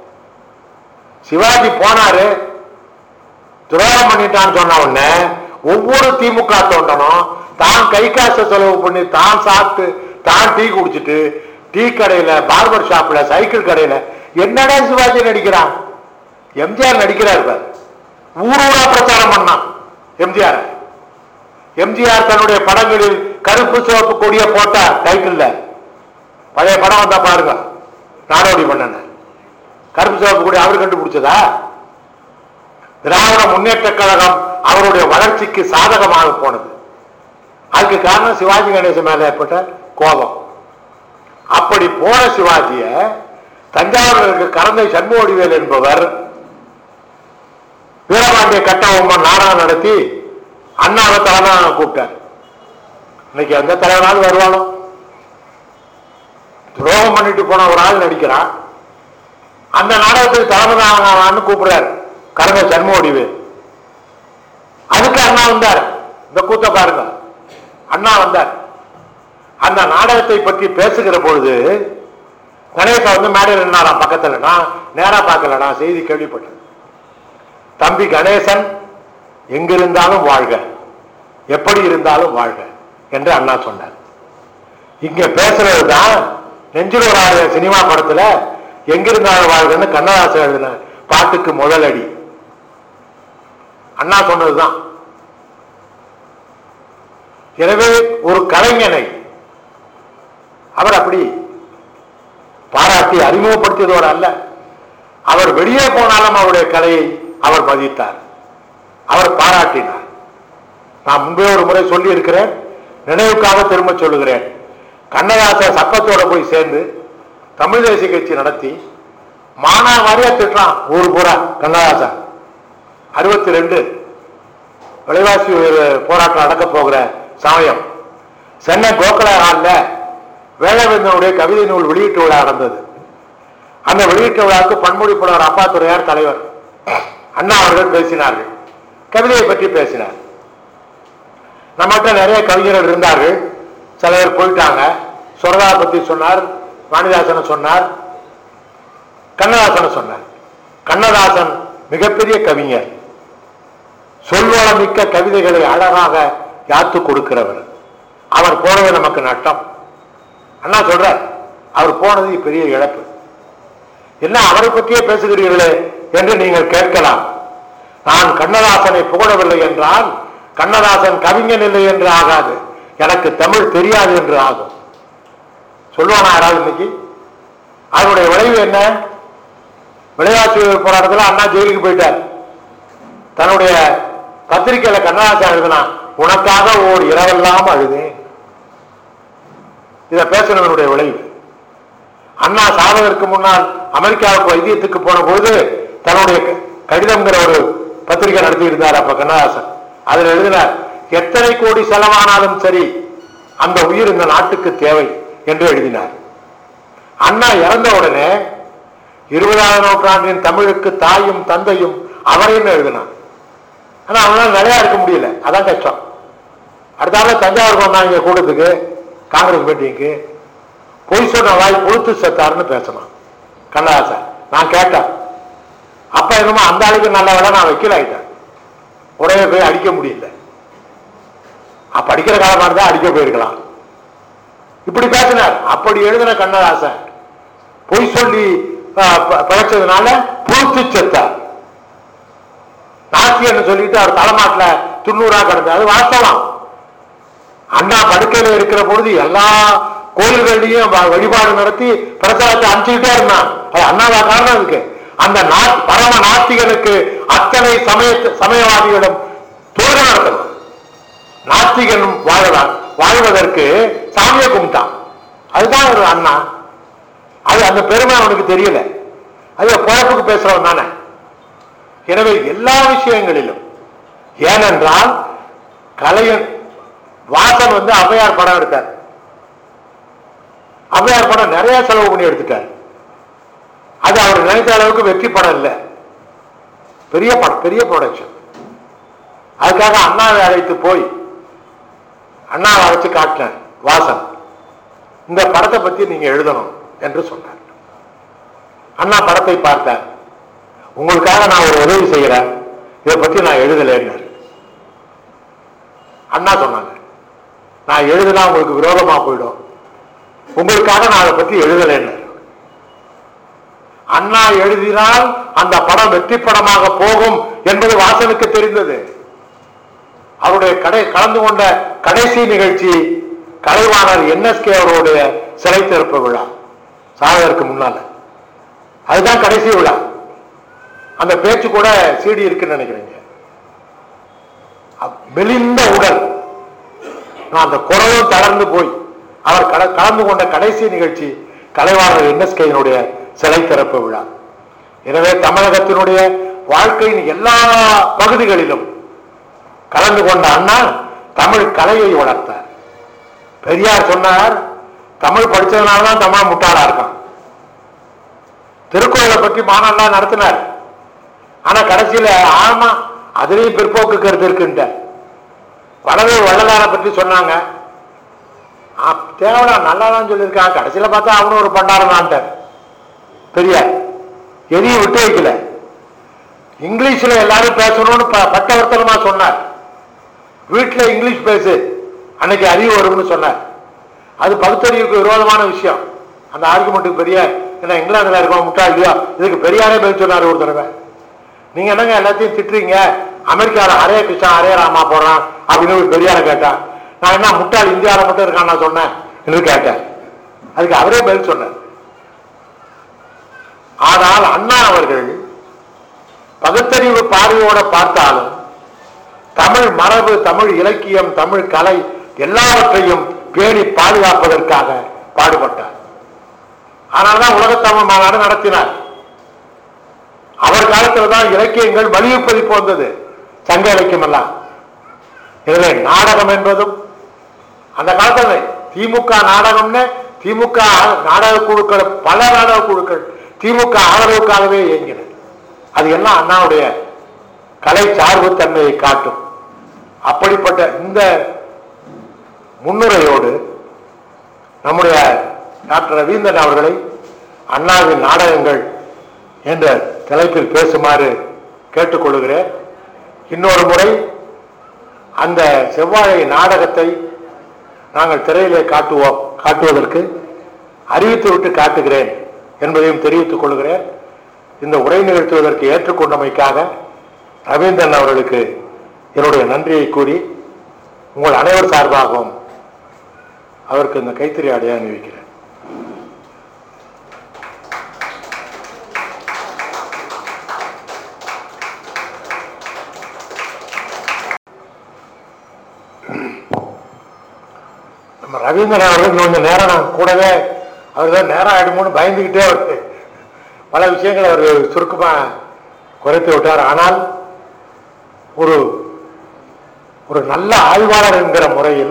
சிவாஜி போனாரு துரோகம் பண்ணிட்டான்னு சொன்ன உடனே ஒவ்வொரு திமுக தொண்டனும் தான் கை காசை செலவு பண்ணி தான் சாப்பிட்டு தான் டீ குடிச்சிட்டு டீ கடையில பார்பர் ஷாப்ல சைக்கிள் கடையில என்னடா சிவாஜி நடிக்கிறான் எம்ஜிஆர் நடிக்கிறார் பார் ஊர் ஊரா பிரச்சாரம் பண்ணான் எம்ஜிஆர் எம்ஜிஆர் தன்னுடைய படங்களில் கருப்பு சிவப்பு கொடிய போட்டார் டைட்டில்ல பழைய படம் வந்தா பாருங்க நாடோடி பண்ணன கருப்பு சிவப்பு கொடி அவர் கண்டுபிடிச்சதா திராவிட முன்னேற்ற கழகம் அவருடைய வளர்ச்சிக்கு சாதகமாக போனது அதுக்கு காரணம் சிவாஜி கணேசன் மேல ஏற்பட்ட கோபம் அப்படி போன சிவாஜிய தஞ்சாவூரில் இருக்க கரந்தை சண்முகடிவேல் என்பவர் வீரபாண்டிய கட்டபொம்மன் நாடகம் நடத்தி அண்ணாவை தலைவராக கூப்பிட்டார் இன்னைக்கு எந்த தலைவராலும் வருவானோ துரோகம் பண்ணிட்டு போன ஒரு ஆள் நடிக்கிறான் அந்த நாடகத்துக்கு தலைமைதான்னு கூப்பிடுறாரு கரங்க சண்முகடிவேல் அதுக்கு அண்ணா வந்தார் இந்த கூத்த பாருங்க அண்ணா வந்தார் அந்த நாடகத்தை பற்றி பேசுகிற பொழுது கணேசன் வந்து மேடையில் நின்னாராம் பக்கத்துல நான் நேரா பார்க்கல நான் செய்தி கேள்விப்பட்டேன் தம்பி கணேசன் எங்கிருந்தாலும் வாழ்க எப்படி இருந்தாலும் வாழ்க என்று அண்ணா சொன்னார் இங்க பேசுறது தான் நெஞ்சில் ஒரு ஆயிரம் சினிமா படத்துல எங்கிருந்தாலும் வாழ்கன்னு கண்ணதாசன் எழுதின பாட்டுக்கு முதல் அடி அண்ணா சொன்னதுதான் எனவே ஒரு கலைஞனை அவர் அப்படி பாராட்டி அறிமுகப்படுத்தியதோடு அல்ல அவர் வெளியே போனாலும் அவருடைய கலையை அவர் மதித்தார் அவர் பாராட்டினார் நான் முன்பே ஒரு முறை சொல்லி இருக்கிறேன் நினைவுக்காக திரும்ப சொல்லுகிறேன் கண்ணதாசன் சக்கத்தோட போய் சேர்ந்து தமிழ் தேசிய கட்சி நடத்தி மானா வாரியா திட்டுறான் ஊர் பூரா கண்ணதாசன் அறுபத்தி ரெண்டு விலைவாசி உயர்வு போராட்டம் நடக்க போகிற சமயம் சென்னை கோகலா ஹால்ல வேளவேந்தனுடைய கவிதை நூல் வெளியீட்டு விழா நடந்தது அந்த வெளியீட்டு விழாவுக்கு பன்மொழி புலவர் அப்பா துறையார் தலைவர் அண்ணா அவர்கள் பேசினார்கள் கவிதையை பற்றி பேசினார் நம்மகிட்ட நிறைய கவிஞர்கள் இருந்தார்கள் சில பேர் போயிட்டாங்க சுரதா பத்தி சொன்னார் வாணிதாசனை சொன்னார் கண்ணதாசனை சொன்னார் கண்ணதாசன் மிகப்பெரிய கவிஞர் சொல்வளமிக்க கவிதைகளை அழகாக யாத்து கொடுக்கிறவர் அவர் போனது நமக்கு நட்டம் அண்ணா சொல்றார் அவர் போனது பெரிய இழப்பு என்ன அவரை பற்றியே பேசுகிறீர்களே என்று நீங்கள் கேட்கலாம் நான் கண்ணதாசனை புகழவில்லை என்றால் கண்ணதாசன் கவிஞன் இல்லை என்று ஆகாது எனக்கு தமிழ் தெரியாது என்று ஆகும் சொல்லுவானா யாராவது இன்னைக்கு அதனுடைய விளைவு என்ன விளையாட்டு போராட்டத்தில் அண்ணா ஜெயிலுக்கு போயிட்டார் தன்னுடைய பத்திரிகையில கண்ணதாசன் எழுதினான் உனக்காக ஓர் இரவெல்லாம் அழுதேன் இத பேசினவனுடைய விளைவு அண்ணா சாவதற்கு முன்னால் அமெரிக்காவுக்கு வைத்தியத்துக்கு போன போது தன்னுடைய க- கடிதம்ங்கிற ஒரு பத்திரிகை நடத்தி இருந்தார் அப்ப கண்ணதாசன் அதில் எழுதினார் எத்தனை கோடி செலவானாலும் சரி அந்த உயிர் இந்த நாட்டுக்கு தேவை என்று எழுதினார் அண்ணா இறந்த உடனே இருபதாம் நூற்றாண்டின் தமிழுக்கு தாயும் தந்தையும் அவரைன்னு எழுதினான் ஆனா அவனால நிறையா இருக்க முடியல அதான் கஷ்டம் அடுத்தால தஞ்சாவூருக்கு வந்தாங்க கூட்டத்துக்கு காங்கிரஸ் மீட்டிங்க்கு பொய் சொன்ன வாய் பொழுத்து செத்தாருன்னு பேசணும் கண்ணதாசன் நான் கேட்டேன் அப்ப என்னமோ அந்த ஆளுக்கு நல்ல விட நான் வைக்கல ஆயிட்டேன் உடனே போய் அடிக்க முடியல அப்ப அடிக்கிற காலமா இருந்தா அடிக்க போயிருக்கலாம் இப்படி பேசினார் அப்படி எழுதின கண்ணதாசன் பொய் சொல்லி ஆஹ், ப- பிழைச்சதுனால பொழுத்து செத்தார் நாசியன்னு சொல்லிட்டு அவர் தலைமாட்டுல துண்ணூறா கிடந்தார் அது வாஸ்தவம் அண்ணா படுக்கையில இருக்கிற பொழுது எல்லா கோயில்கள்லயும் வ- வழிபாடு நடத்தி பிரசாதத்தை அனுப்பிச்சுக்கிட்டே இருந்தான் அது அண்ணாவா காரணம் இருக்கு அந்த நா- பரம நாத்திகனுக்கு அத்தனை சமய சமயவாதிகளும் தோழ நடத்தணும் நாத்திகன் வாழலாம் வாழ்வதற்கு சாமியை கும்பிட்டான் அதுதான் ஒரு அண்ணா அது அந்த பெருமை அவனுக்கு தெரியல அது குழப்புக்கு பேசுறவன் தானே எனவே எல்லா விஷயங்களிலும் ஏனென்றால் கலையன் வாசன் வந்து ஔவையார் படம் எடுத்தார் ஔவையார் படம் நிறைய செலவு பண்ணி எடுத்துட்டார் அது அவர் நினைத்த அளவுக்கு வெற்றி படம் இல்லை பெரிய படம் பெரிய ப்ரொடக்ஷன் அதுக்காக அண்ணாவை அழைத்து போய் அண்ணாவை அழைச்சு காட்டினேன் வாசன் இந்த படத்தை பத்தி நீங்க எழுதணும் என்று சொன்னார் அண்ணா படத்தை பார்த்தார் உங்களுக்காக நான் ஒரு உதவி செய்கிறேன் இதை பத்தி நான் எழுதலைன்னாரு அண்ணா சொன்னாங்க நான் எழுதுனா உங்களுக்கு விரோதமா போயிடும் உங்களுக்காக நான் அதை பத்தி எழுதலைன்னாரு அண்ணா எழுதினால் அந்த படம் வெற்றி படமாக போகும் என்பது வாசனுக்கு தெரிந்தது அவருடைய கடை கலந்து கொண்ட கடைசி நிகழ்ச்சி கலைவாணர் என்எஸ்கே அவருடைய சிலை திறப்பு விழா சாவதற்கு முன்னால அதுதான் கடைசி விழா அந்த பேச்சு கூட சிடி இருக்குன்னு நினைக்கிறீங்க அப்- மெலிந்த உடல் நான் அந்த குரலும் தளர்ந்து போய் அவர் கல- கலந்து கொண்ட கடைசி நிகழ்ச்சி கலைவாணர் என்எஸ்கேயினுடைய சிலை திறப்பு விழா எனவே தமிழகத்தினுடைய வாழ்க்கையின் எல்லா பகுதிகளிலும் கலந்து கொண்ட அண்ணா தமிழ் கலையை வளர்த்தார் பெரியார் சொன்னார் தமிழ் படிச்சதுனால தான் தமிழ் முட்டாளா இருக்கான் திருக்குறளை பற்றி மாநாடுலாம் நடத்தினார் ஆனா கடைசியில ஆமா அதுலயும் பிற்போக்கு கருத்து இருக்குன்ற வடவே வள்ளலாரை பற்றி சொன்னாங்க ஆ, தேவடா நல்லா தான் சொல்லியிருக்கான் கடைசியில பார்த்தா அவனும் ஒரு பண்டாரம் தான்ட்டார் பெரியார் எதையும் விட்டு வைக்கல இங்கிலீஷ்ல எல்லாரும் பேசணும்னு ப- பட்டவர்த்தனமா சொன்னார் வீட்டுல இங்கிலீஷ் பேசு அன்னைக்கு அறிவு வரும்னு சொன்னார் அது பகுத்தறிவுக்கு விரோதமான விஷயம் அந்த ஆர்குமெண்ட்டுக்கு பெரிய என்ன இங்கிலாந்துல இருக்கோம் முட்டா இல்லையோ இதுக்கு பெரியாரே பதில் சொன்னார் ஒரு தடவை நீங்க என்னங்க எல்லாத்தையும் திட்டுறீங்க அமெரிக்கால ஹரே கிருஷ்ணா ஹரே ராமா போடுறான் அப்படின்னு ஒரு பெரியார கேட்டான் நான் என்ன முட்டாள் இந்தியாவில மட்டும் இருக்கான் நான் சொன்னேன் என்று கேட்டேன் அதுக்கு அவரே பதில் சொன்னார் ஆனால் அண்ணா அவர்கள் பகுத்தறிவு பார்வையோட பார்த்தாலும் தமிழ் மரபு தமிழ் இலக்கியம் தமிழ் கலை எல்லாவற்றையும் பேணி பாதுகாப்பதற்காக பாடுபட்டார் அதனால்தான் உலகத் தமிழ் மாநாடு நடத்தினார் அவர் காலத்துல தான் இலக்கியங்கள் மலிவு பதிப்பு வந்தது சங்க இலக்கியம் எல்லாம் எனவே நாடகம் என்பதும் அந்த காலத்துல திமுக நாடகம்னு திமுக நாடக குழுக்கள் பல நாடக குழுக்கள் திமுக ஆதரவுக்காகவே இயங்கின அது எல்லாம் அண்ணாவுடைய கலை சார்பு தன்மையை காட்டும் அப்படிப்பட்ட இந்த முன்னுரையோடு நம்முடைய டாக்டர் ரவீந்திரன் அவர்களை அண்ணாவின் நாடகங்கள் என்ற தலைப்பில் பேசுமாறு கேட்டுக்கொள்கிறேன் இன்னொரு முறை அந்த செவ்வாழை நாடகத்தை நாங்கள் திரையிலே காட்டுவோம் காட்டுவதற்கு அறிவித்து விட்டு காட்டுகிறேன் என்பதையும் தெரிவித்துக் கொள்கிறேன் இந்த உரை நிகழ்த்துவதற்கு ஏற்றுக்கொண்டமைக்காக ரவீந்திரன் அவர்களுக்கு என்னுடைய நன்றியை கூறி உங்கள் அனைவர் சார்பாகவும் அவருக்கு இந்த கைத்தறி அடைய அணிவிக்கிறேன் நம்ம ரவீந்திரன் அவர்கள் கொஞ்சம் நேரம் நான் கூடவே அவர் தான் நேரம் ஆயிடுமோன்னு பயந்துக்கிட்டே அவர் பல விஷயங்களை அவர் சுருக்கமாக குறைத்து விட்டார் ஆனால் ஒரு ஒரு நல்ல ஆய்வாளர் என்கிற முறையில்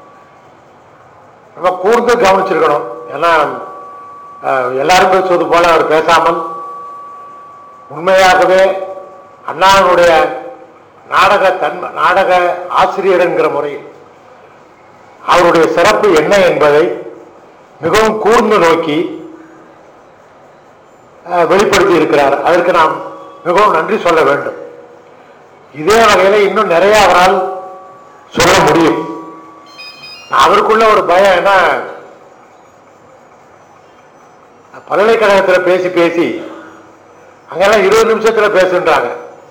நம்ம கூர்ந்து கவனிச்சிருக்கணும் ஏன்னா அஹ், எல்லாரும் பேசுவது போல அவர் பேசாமல் உண்மையாகவே அண்ணாவினுடைய நாடக தன்மை நாடக ஆசிரியர் என்கிற முறையில் அவருடைய சிறப்பு என்ன என்பதை மிகவும் கூர்ந்து நோக்கி அஹ், வெளிப்படுத்தி இருக்கிறார் அதற்கு நாம் மிகவும் நன்றி சொல்ல வேண்டும் இதே வகையில இன்னும் நிறைய அவரால் சொல்ல முடியும் அவருக்குள்ள ஒரு பயம் என்ன பல்கலைக்கழகத்தில் பேசி பேசி அங்கெல்லாம் இருபது நிமிஷத்துல பேசுன்றாங்க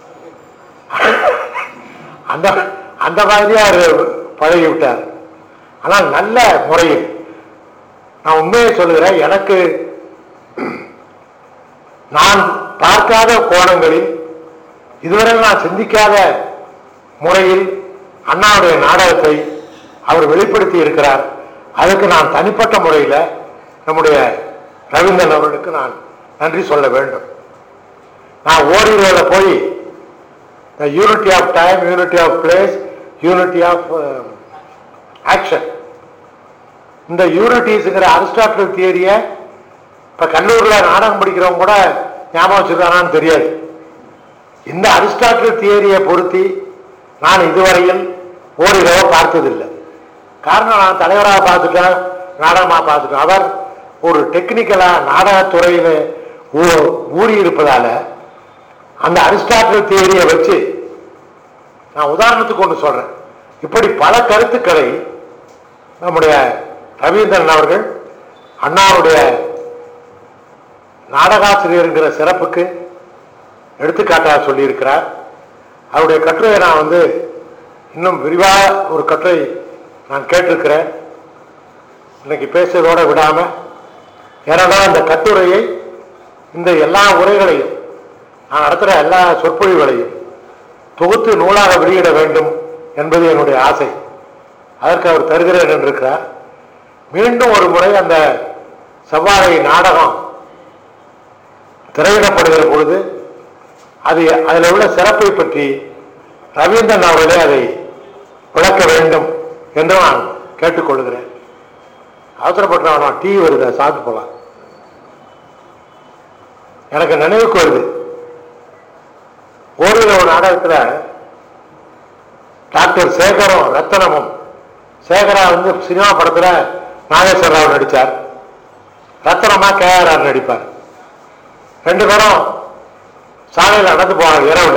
அந்த அந்த மாதிரியா அவர் பழகி விட்டார் ஆனால் நல்ல முறையில் நான் உண்மையை சொல்லுகிறேன் எனக்கு நான் பார்க்காத கோணங்களில் இதுவரை நான் சிந்திக்காத முறையில் அண்ணாவுடைய நாடகத்தை அவர் வெளிப்படுத்தி இருக்கிறார் அதுக்கு நான் தனிப்பட்ட முறையில் நம்முடைய ரவீந்திரன் அவர்களுக்கு நான் நன்றி சொல்ல வேண்டும் நான் ஓரிரோட போய் unity of time unity of place unity of action இந்த யூனிட்டிஸுங்கிற அரிஸ்டாட்டில் தியரியை இப்போ கல்லூரியில் நாடகம் படிக்கிறவங்க கூட ஞாபகம் வச்சிருக்கானான்னு தெரியாது இந்த அரிஸ்டாட்டில் தியரியை பொருத்தி நான் இதுவரையில் ஓரிரவை பார்த்ததில்லை காரணம் நான் தலைவராக பார்த்துட்டேன் நாடகமாக பார்த்துட்டேன் அவர் ஒரு டெக்னிக்கலாக நாடகத்துறையில் ஊ- ஊறி இருப்பதால அந்த அரிஸ்டாட்டில் தியரியை வச்சு நான் உதாரணத்துக்கு ஒன்று சொல்றேன் இப்படி பல கருத்துக்களை நம்முடைய ரவீந்திரன் அவர்கள் அண்ணாவுடைய நாடகாசிரியருங்கிற சிறப்புக்கு எடுத்துக்காட்டாக சொல்லியிருக்கிறார் அவருடைய கட்டுரையை நான் வந்து இன்னும் விரிவாக ஒரு கட்டுரை நான் கேட்டிருக்கிறேன் இன்னைக்கு பேசுறதோட விடாம ஏன்னா இந்த கட்டுரையை இந்த எல்லா உரைகளையும் நான் நடத்துகிற எல்லா சொற்பொழிவுகளையும் தொகுத்து நூலாக வெளியிட வேண்டும் என்பது என்னுடைய ஆசை அதற்கு அவர் தருகிறேன் என்றிருக்கிறார் மீண்டும் ஒரு முறை அந்த செவ்வாழை நாடகம் திரையிடப்படுகிற பொழுது அது அதில் உள்ள சிறப்பை பற்றி ரவீந்திரன் அவர்களே அதை விளக்க வேண்டும் என்று நான் கேட்டுக்கொள்கிறேன் அவசரப்பட்டு டீ வருது அதை சாப்பிட்டு போலாம் எனக்கு நினைவுக்கு வருது ஓரிரு நாடகத்தில் டாக்டர் சேகரும் ரத்தனமும் சேகரா வந்து சினிமா படத்தில் நாகேஸ்வர ராவ் நடித்தார் ரத்தனமா கேஆர்ஆர் நடிப்பார் ரெண்டு பேரும் சாலையில் நடந்து போவாங்க இரவுல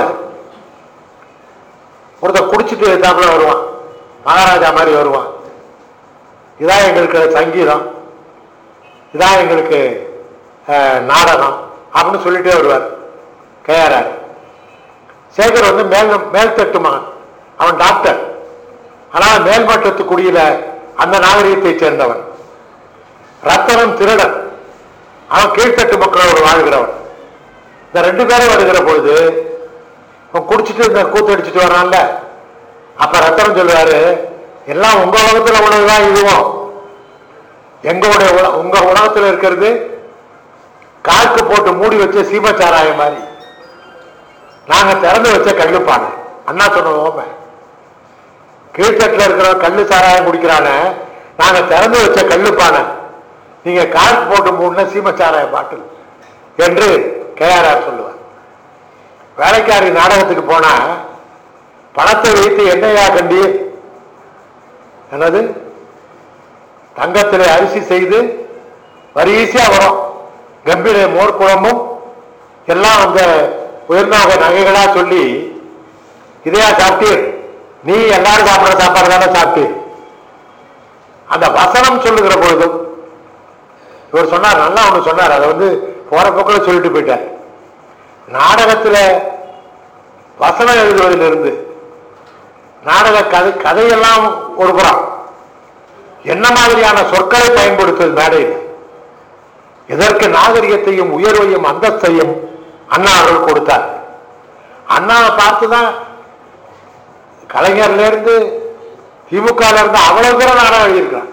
ஒருத்தர் குடிச்சிட்டு எத்தாப்புல வருவான் மகாராஜா மாதிரி வருவான் இதான் எங்களுக்கு சங்கீதம் இதான் எங்களுக்கு அஹ், நாடகம் அப்படின்னு சொல்லிட்டே வருவார் கேஆர்ஆர் சேகர் வந்து மேல் மேல்தட்டு மகன் அவன் டாக்டர் ஆனால் மேல்மட்டத்து குடியில அந்த நாகரிகத்தை சேர்ந்தவன் ரத்தனம் திருடன் அவன் கீழ்த்தட்டு மக்களோடு வாழ்கிறவன் இந்த ரெண்டு பேரும் வருகிற பொழுது அவன் குடிச்சிட்டு இந்த கூத்தடிச்சிட்டு வரான்ல அப்ப ரத்தனம் சொல்லுவாரு எல்லாம் உங்க உலகத்துல உள்ளதுதான் இதுவும் எங்களுடைய உல- உங்க உலகத்துல இருக்கிறது காக்கு போட்டு மூடி வச்ச சீமச்சாராயம் மாதிரி நாங்க திறந்து வச்ச கல்லுப்பானை அண்ணா சொன்ன ஓமை கீழ்த்தட்டுல இருக்கிற கல்லு சாராயம் குடிக்கிறானே நாங்க திறந்து வச்ச கல்லுப்பானை நீங்க காக்கு போட்டு மூடின சீமச்சாராய பாட்டில் என்று கேஆர்ஆர் சொல்லுவார் வேலைக்காரி நாடகத்துக்கு போனா பணத்தை வைத்து என்னையா கண்டீர் என்னது தங்கத்திலே அரிசி செய்து வரிசையா வரும் கம்பீர மோர் குழம்பும் எல்லாம் அந்த உயர்ந்தவங்க நகைகளா சொல்லி இதையா சாப்பிட்டீர் நீ எல்லாரும் சாப்பிடுற சாப்பாடு தானே சாப்பிட்டீர் அந்த வசனம் சொல்லுகிற பொழுதும் இவர் சொன்னார் நல்லா ஒண்ணு சொன்னார் அதை வந்து போற போக்கில் சொல்லிட்டு போயிட்டார் நாடகத்துல வசனம் எழுதுவதிலிருந்து நாடக கதை கதையெல்லாம் ஒரு புறம் என்ன மாதிரியான சொற்களை பயன்படுத்துவது மேடையில் இதற்கு நாகரிகத்தையும் உயர்வையும் அந்தஸ்தையும் அண்ணா அவர்கள் கொடுத்தார் அண்ணாவை பார்த்துதான் கலைஞர்ல இருந்து திமுக ல இருந்து அவ்வளவு தூரம் நாடகம் எழுதியிருக்கான்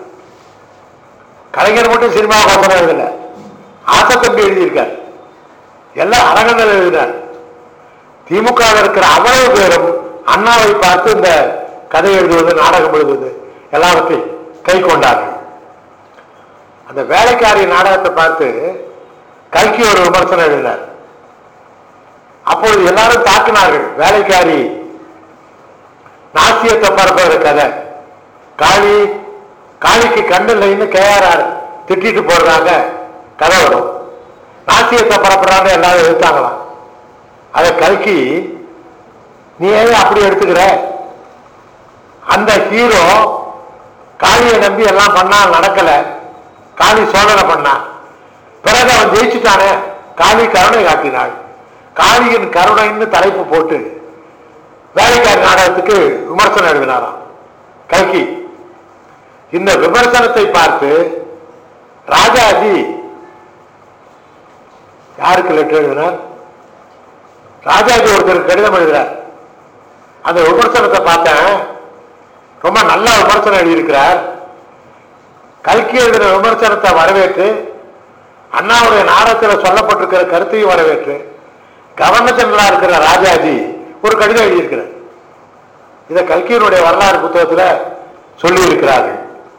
கலைஞர் மட்டும் சினிமா வசனம் எழுதல ஆசத்தம்பி எழுதியிருக்கார் எல்லாம் அரங்கங்கள் எழுதினார் திமுக ல இருக்கிற அவ்வளவு பேரும் அண்ணாவை பார்த்து இந்த கதை எழுதுவது நாடகம் எழுதுவது எல்லாவற்றையும் கை கொண்டார்கள் அந்த வேலைக்காரி நாடகத்தை பார்த்து கல்கி ஒரு விமர்சனம் எழுதினார் அப்பொழுது எல்லாரும் தாக்கினார்கள் வேலைக்காரி நாசியத்தை பரப்புற கதை காளி காளிக்கு கண்ணு இல்லைன்னு கேஆர்ஆர் திட்டிட்டு போடுறாங்க கதை வரும் நாசியத்தை பரப்புறாங்க எல்லாரும் எடுத்தாங்களாம் அதை கல்கி நீ ஏன் அப்படி எடுத்துக்கிற அந்த ஹீரோ காளியை நம்பி எல்லாம் பண்ணா நடக்கல காளி சோதனை பண்ணான் பிறகு அவன் ஜெயிச்சுட்டானே காளி கருணை காட்டினாள் காளியின் கருணைன்னு தலைப்பு போட்டு வேலைக்காரி நாடகத்துக்கு விமர்சனம் எழுதினாராம் கல்கி இந்த விமர்சனத்தை பார்த்து ராஜாஜி யாருக்கு லெட்டர் எழுதினார் ராஜாஜி ஒருத்தருக்கு கடிதம் எழுதுறார் அந்த விமர்சனத்தை பார்த்தேன் ரொம்ப நல்ல விமர்சனம் எழுதியிருக்கிறார் கல்கி எழுதின விமர்சனத்தை வரவேற்று அண்ணாவுடைய நாடகத்தில் சொல்லப்பட்டிருக்கிற கருத்தையும் வரவேற்று கவர்னர் ஜெனரலா இருக்கிற ராஜாஜி ஒரு கடிதம் எழுதியிருக்கிறார் இதை கல்கியினுடைய வரலாறு புத்தகத்தில் சொல்லி இருக்கிறார்கள்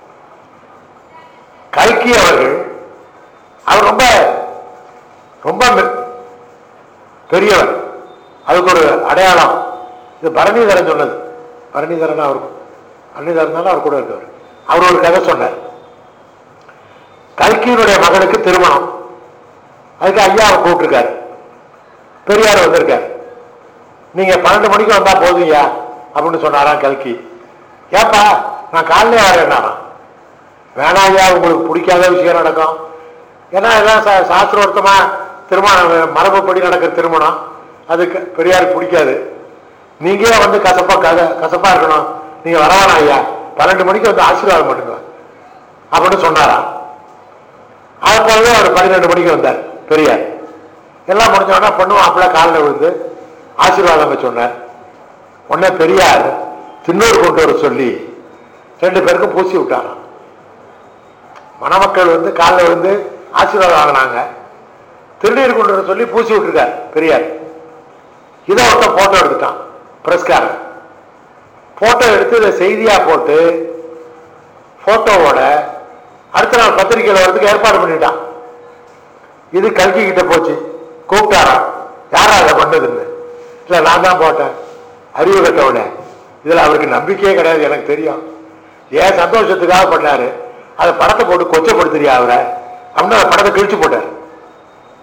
கல்கி அவர்கள் அவர் ரொம்ப ரொம்ப மெ- பெரியவர் அதுக்கு ஒரு அடையாளம் இது பரணிதரன் சொன்னது பரணிதரன் அவர் பரணிதரன் தானே அவர் கூட இருக்கவர் அவர் ஒரு கதை சொன்னார் கல்கியினுடைய மகனுக்கு திருமணம் அதுக்கு ஐயாவை கூப்பிட்டுருக்காரு பெரியார் வந்திருக்காரு நீங்க பன்னெண்டு மணிக்கு வந்தா போதுங்கய்யா அப்படின்னு சொன்னாராம் கல்கி ஏப்பா நான் காலையிலே வரேன்னாராம் வேணாம் ஐயா உங்களுக்கு பிடிக்காத விஷயம் நடக்கும் ஏன்னா எல்லாம் சா சாஸ்திரோர்த்தமா திருமணம் மரபுப்படி நடக்கிற திருமணம் அதுக்கு பெரியாருக்கு பிடிக்காது நீங்களே வந்து கசப்பா கத கசப்பா இருக்கணும் நீங்க வரவேணாம் ஐயா பன்னெண்டு மணிக்கு வந்து ஆசீர்வாதம் பண்ணுங்க அப்படின்னு சொன்னாராம் அது போலவே அவர் பன்னிரெண்டு மணிக்கு வந்தார் பெரியார் எல்லாம் முடிஞ்ச உடனே பொண்ணு மாப்பிள்ள காலில் விழுந்து ஆசீர்வாதம் சொன்னார் உடனே பெரியார் திண்ணூர் கொண்டு வர சொல்லி ரெண்டு பேருக்கும் பூசி விட்டாராம் மணமக்கள் வந்து காலில் விழுந்து ஆசீர்வாதம் வாங்கினாங்க திருநீர் கொண்டு வர சொல்லி பூசி விட்டுருக்கார் பெரியார் இதை ஒருத்தன் போட்டோ எடுத்துட்டான் பிரஸ்காரன் போட்டோ எடுத்து இதை செய்தியா போட்டு போட்டோவோட அடுத்த நாள் பத்திரிக்கையில் வரதுக்கு ஏற்பாடு பண்ணிட்டான் இது கல்கி கிட்ட போச்சு கூப்பிட்டாராம் யாரா அதை பண்ணதுன்னு இல்லை நான் தான் போட்டேன் அறிவு கட்டவுடனே இதில் அவருக்கு நம்பிக்கையே கிடையாது எனக்கு தெரியும் ஏன் சந்தோஷத்துக்காக பண்ணாரு அதை படத்தை போட்டு கொச்சப்படுத்துறியா அவரை அப்படின்னு அந்த படத்தை கிழிச்சு போட்டார்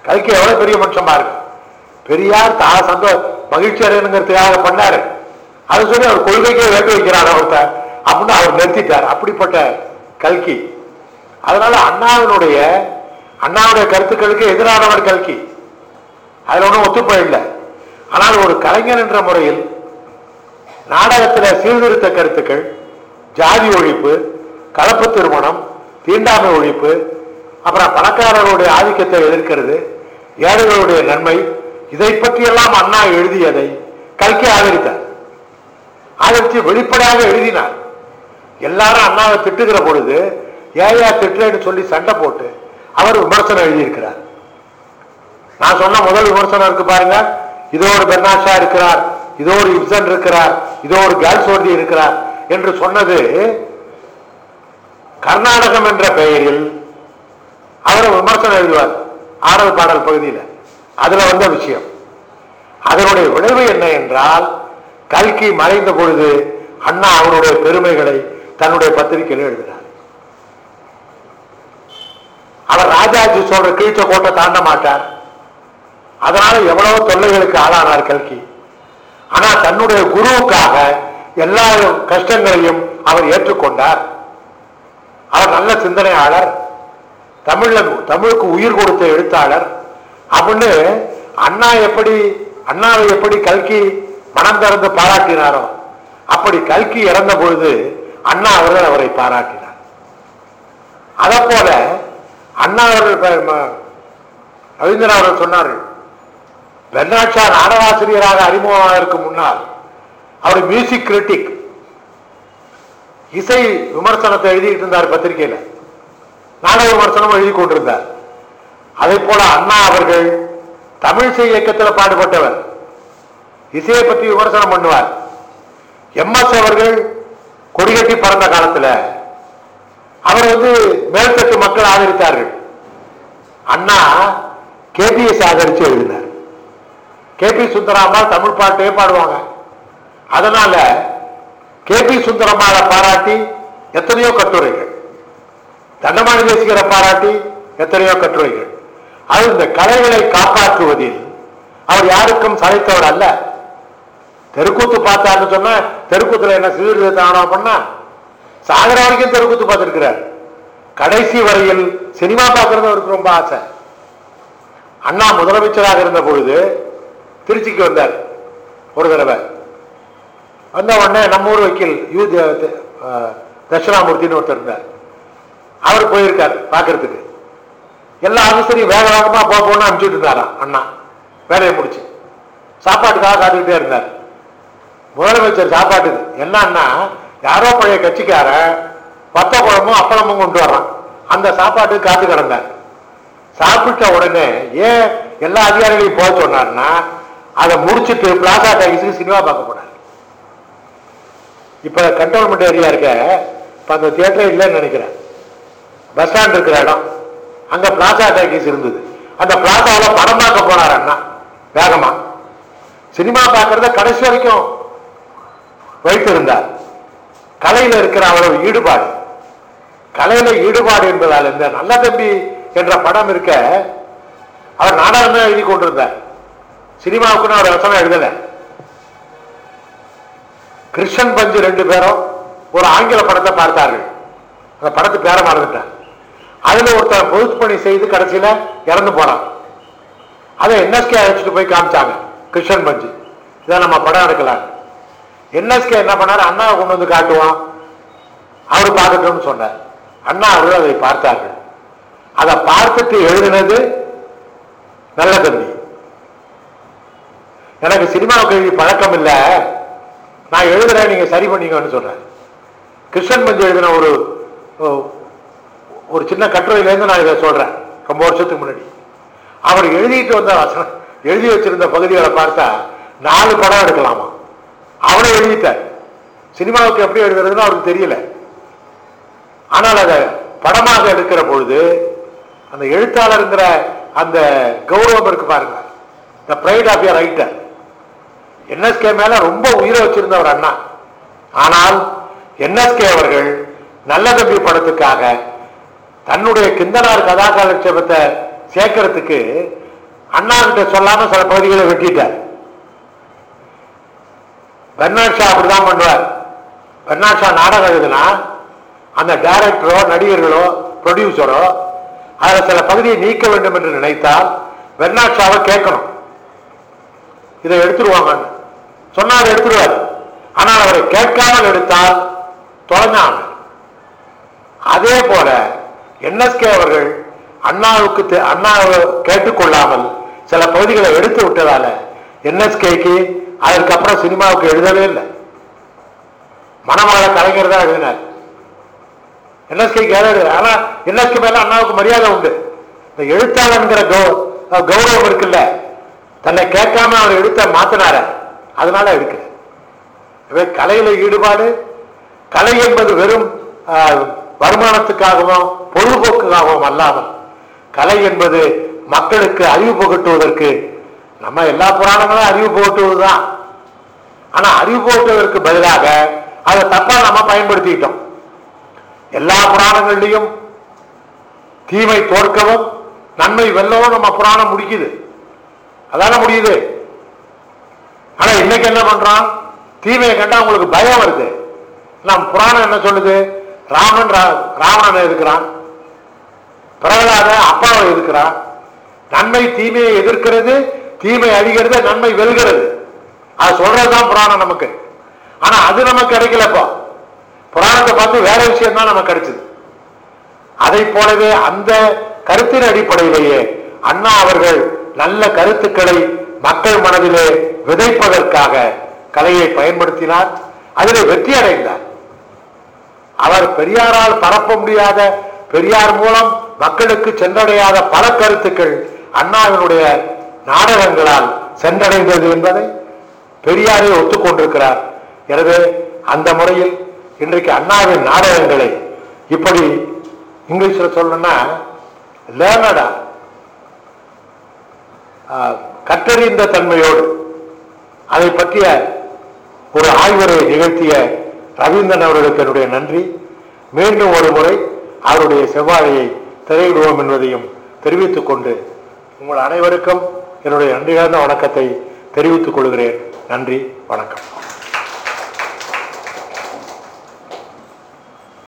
கல்கி எவ்வளவு பெரிய மனுஷன் பாருங்க பெரியார் தா சந்தோ மகிழ்ச்சி அடையணுங்கிறதுக்காக பண்ணாரு அது சொல்லி அவர் கொள்கைக்கே வேட்டு வைக்கிறார் ஒருத்தர் அப்படின்னு அவர் நிறுத்திட்டார் அப்படிப்பட்ட கல்கி அதனால அண்ணாவினுடைய அண்ணாவுடைய கருத்துக்களுக்கு எதிரானவர் கல்கி அதுல ஒன்றும் ஒத்துப்போய் இல்லை ஆனால் ஒரு கலைஞர் என்ற முறையில் நாடகத்தில் சீர்திருத்த கருத்துக்கள் ஜாதி ஒழிப்பு கலப்பு திருமணம் தீண்டாமை ஒழிப்பு அப்புறம் பணக்காரர்களுடைய ஆதிக்கத்தை எதிர்க்கிறது ஏழைகளுடைய நன்மை இதை பற்றியெல்லாம் அண்ணா எழுதியதை கல்கி ஆதரித்தார் ஆதரித்து வெளிப்படையாக எழுதினார் எல்லாரும் அண்ணாவை திட்டுகிற பொழுது ஏயா திட்டுறேன்னு சொல்லி சண்டை போட்டு அவர் விமர்சனம் எழுதியிருக்கிறார் நான் சொன்ன முதல் விமர்சனம் இருக்கு பாருங்க இதோ ஒரு பெர்னாஷா இருக்கிறார் இதோ ஒரு இப்சன் இருக்கிறார் இதோ ஒரு கேல்சோர்தி இருக்கிறார் என்று சொன்னது கர்நாடகம் என்ற பெயரில் அவர் விமர்சனம் எழுதுவார் ஆடல் பாடல் பகுதியில் அதுல வந்த விஷயம் அதனுடைய விளைவு என்ன என்றால் கல்கி மறைந்த பொழுது அண்ணா அவருடைய பெருமைகளை தன்னுடைய பத்திரிகையில் எழுதினார் அவர் ராஜாஜி சொல்ற கீழ்ச்ச கோட்டை தாண்ட மாட்டார் அதனால எவ்வளவு தொல்லைகளுக்கு ஆளானார் கல்கி ஆனா தன்னுடைய குருவுக்காக எல்லா கஷ்டங்களையும் அவர் ஏற்றுக்கொண்டார் அவர் நல்ல சிந்தனையாளர் தமிழ்ல தமிழுக்கு உயிர் கொடுத்த எழுத்தாளர் அப்படின்னு அண்ணா எப்படி அண்ணாவை எப்படி கல்கி மனம் திறந்து பாராட்டினாரோ அப்படி கல்கி இறந்த பொழுது அண்ணா அவர்கள் அவரை பாராட்டினார் அதை போல அண்ணா அவர்கள் ப- ம- ரவீந்திரன் அவர்கள் சொன்னார்கள் பெர்னாட்ஷா நாடகாசிரியராக அறிமுகமாவதற்கு முன்னால் அவர் மியூசிக் கிரிட்டிக் இசை விமர்சனத்தை எழுதிட்டு இருந்தார் பத்திரிகையில நாடக விமர்சனம் எழுதி கொண்டிருந்தார் அதே போல அண்ணா அவர்கள் தமிழிசை இயக்கத்தில் பாடுபட்டவர் இசையை பற்றி விமர்சனம் பண்ணுவார் எம்எஸ் அவர்கள் கொடிகட்டி பறந்த காலத்துல அவர் வந்து மேல்தட்டு மக்கள் ஆதரித்தார்கள் அண்ணா கேபிஎஸ் ஆதரிச்சு எழுதினார் கேபி சுந்தராம்பாள் தமிழ் பாட்டே பாடுவாங்க அதனால கேபி சுந்தரம்மாளை பாராட்டி எத்தனையோ கட்டுரைகள் தண்டமானி தேசிகரை பாராட்டி எத்தனையோ கட்டுரைகள் அது இந்த கலைகளை காப்பாற்றுவதில் அவர் யாருக்கும் சளைத்தவர் அல்ல தெருக்கூத்து பார்த்தாருன்னு சொன்னா தெருக்கூத்துல என்ன சீர்திருத்தம் பண்ணா சாகர வரைக்கும் தெருக்கூத்து பார்த்திருக்கிறார் கடைசி வரையில் சினிமா பார்க்கறது அவருக்கு ரொம்ப ஆசை அண்ணா முதலமைச்சராக இருந்த பொழுது திருச்சிக்கு வந்தார் ஒரு தடவை வந்த உடனே நம்ம ஊர் வக்கீல் யூ த- த- அஹ், தட்சிணாமூர்த்தின்னு ஒருத்தர் இருந்தார் அவர் போயிருக்கார் பார்க்கறதுக்கு எல்லா ஆஃபீஸரையும் வேக வேகமா போ போன்னு அனுப்பிச்சுட்டு இருந்தாராம் அண்ணா வேலையை முடிச்சு சாப்பாட்டுக்காக காத்துக்கிட்டே இருந்தார் முதலமைச்சர் சாப்பாட்டுக்கு என்னன்னா யாரோ பழைய கட்சிக்காரன் வத்த குழம்பும் அப்பளமும் கொண்டு வர்றான் அந்த சாப்பாட்டுக்கு காத்து கிடந்தார் சாப்பிட்ட உடனே ஏன் எல்லா அதிகாரிகளையும் போக சொன்னார்னா அதை முடிச்சிட்டு பிளாசா டாக்ஸுக்கு சினிமா பார்க்க போனார் இப்ப கண்டோன்மெண்ட் ஏரியா இருக்க இப்ப அந்த தியேட்டர் இல்லைன்னு நினைக்கிறேன் பஸ் ஸ்டாண்ட் இருக்கிற இடம் அங்க பிளாசா டாக்கீஸ் இருந்தது அந்த பிளாசாவில் படம் பார்க்க போனார் அண்ணா வேகமா சினிமா பார்க்கறத கடைசி வரைக்கும் வைத்திருந்தார் கலையில இருக்கிற அவ்வளவு ஈடுபாடு கலையில ஈடுபாடு என்பதால் இந்த நல்ல தம்பி என்ற படம் இருக்க அவர் நாடகம் தான் எழுதி கொண்டிருந்தார் சினிமாவுக்குன்னு அவர் வசனம் எழுதல கிருஷ்ணன் பஞ்சு ரெண்டு பேரும் ஒரு ஆங்கில படத்தை பார்த்தார்கள் அந்த படத்து பேரை மறந்துட்டார் அதுல ஒருத்தன் பொது பணி செய்து கடைசியில இறந்து போனான் அதை என்எஸ்கே அழைச்சிட்டு போய் காமிச்சாங்க கிருஷ்ணன் பஞ்சு இதை நம்ம படம் எடுக்கலாம் என்எஸ்கே என்ன பண்ணாரு அண்ணாவை கொண்டு வந்து காட்டுவான் அவர் பார்க்கட்டும்னு சொன்னார் அண்ணா அவர்கள் அதை பார்த்தார்கள் அதை பார்த்துட்டு எழுதினது நல்ல தம்பி எனக்கு சினிமாவுக்கு எழுதி பழக்கம் இல்லை நான் எழுதுறேன் நீங்க சரி பண்ணீங்கன்னு சொல்றேன் கிருஷ்ணன் பஞ்சு எழுதின ஒரு ஓ- ஒரு சின்ன கட்டுரையிலேருந்து நான் இதை சொல்றேன் ரொம்ப வருஷத்துக்கு முன்னாடி அவர் எழுதிட்டு வந்த வசனம் எழுதி வச்சிருந்த பகுதிகளை பார்த்தா நாலு படம் எடுக்கலாமா அவனே எழுதிட்டார் சினிமாவுக்கு எப்படி எழுதுறதுன்னு அவருக்கு தெரியல ஆனால் அதை படமாக எடுக்கிற பொழுது அந்த எழுத்தாளருங்கிற அந்த கௌரவம் இருக்கு பாருங்க the pride of your writer NSK மேல ரொம்ப உயிரை வச்சிருந்தவர் அண்ணா ஆனால் என்எஸ்கே அவர்கள் நல்ல தம்பி படத்துக்காக தன்னுடைய கிந்தனார் கதாகாலட்சேபத்தை சேர்க்கறதுக்கு அண்ணா கிட்ட சொல்லாம சில பகுதிகளை வெட்டிட்டார் பெர்னாட் ஷா அப்படிதான் பண்ணுவார் பெர்னாட் ஷா நாடகம் எழுதுனா அந்த டைரக்டரோ நடிகர்களோ ப்ரொடியூசரோ அதில் சில பகுதியை நீக்க வேண்டும் என்று நினைத்தால் பெர்னாட் ஷாவை கேட்கணும் இதை எடுத்துருவாங்கன்னு சொன்னா அதை எடுத்துருவார் ஆனால் அவரை கேட்காமல் எடுத்தால் தொலைஞ்சான் அதே போல என்எஸ்கே அவர்கள் அண்ணாவுக்கு தெ- அண்ணாவை கேட்டுக்கொள்ளாமல் சில பகுதிகளை எடுத்து விட்டதால என்எஸ்கேக்கு அதற்கப்புறம் சினிமாவுக்கு எழுதவே இல்லை மணமகள கலைஞர் தான் எழுதினார் என்எஸ்கேக்கு ஏதாவது ஆனா என்எஸ்கே மேல அண்ணாவுக்கு மரியாதை உண்டு இந்த எழுத்தாளர்ங்கிற கௌ- கௌரவம் இருக்குல்ல தன்னை கேட்காம அவர் எழுத்த மாத்தினார அதனால எடுக்கல எனவே கலையில ஈடுபாடு கலை என்பது வெறும் ஆஹ், வருமானத்துக்காகவும் பொழுதுபோக்குக்காகவும் அல்லாமல் கலை என்பது மக்களுக்கு அறிவு புகட்டுவதற்கு நம்ம எல்லா புராணங்களும் அறிவு புகட்டுவதுதான் ஆனா அறிவு புகட்டுவதற்கு பதிலாக அதை தப்பா நம்ம பயன்படுத்திக்கிட்டோம் எல்லா புராணங்கள்லையும் தீமை தோற்கவும் நன்மை வெல்லவும் நம்ம புராணம் முடிக்குது அதான முடியுது ஆனா இன்னைக்கு என்ன பண்றோம் தீமையை கண்டா உங்களுக்கு பயம் வருது நம் புராணம் என்ன சொல்லுது ராமன் ரா- ராவணனை எதிர்க்கிறான் பிரகலாத அப்பாவை எதிர்க்கிறான் நன்மை தீமையை எதிர்க்கிறது தீமை அழிகிறது நன்மை வெல்கிறது அது சொல்றதுதான் புராணம் நமக்கு ஆனா அது நமக்கு கிடைக்கலப்போ புராணத்தை பார்த்து வேற விஷயம் தான் நமக்கு கிடைச்சது அதை போலவே அந்த கருத்தின் அடிப்படையிலேயே அண்ணா அவர்கள் நல்ல கருத்துக்களை மக்கள் மனதிலே விதைப்பதற்காக கலையை பயன்படுத்தினார் அதிலே வெற்றி அடைந்தார் அவர் பெரியாரால் பரப்ப முடியாத பெரியார் மூலம் மக்களுக்கு சென்றடையாத பல கருத்துக்கள் அண்ணாவினுடைய நாடகங்களால் சென்றடைந்தது என்பதை பெரியாரே ஒத்துக்கொண்டிருக்கிறார் எனவே அந்த முறையில் இன்றைக்கு அண்ணாவின் நாடகங்களை இப்படி இங்கிலீஷ்ல சொல்லணும்னா லேர்னடா கற்றறிந்த தன்மையோடு அதை பற்றிய ஒரு ஆய்வுரை நிகழ்த்திய ரவீந்திரன் அவர்களுக்கு என்னுடைய நன்றி மீண்டும் ஒரு முறை அவருடைய செவ்வாழையை திரையிடுவோம் என்பதையும் தெரிவித்துக் கொண்டு உங்கள் அனைவருக்கும் என்னுடைய நன்றி கலந்த வணக்கத்தை தெரிவித்துக் கொள்கிறேன் நன்றி வணக்கம்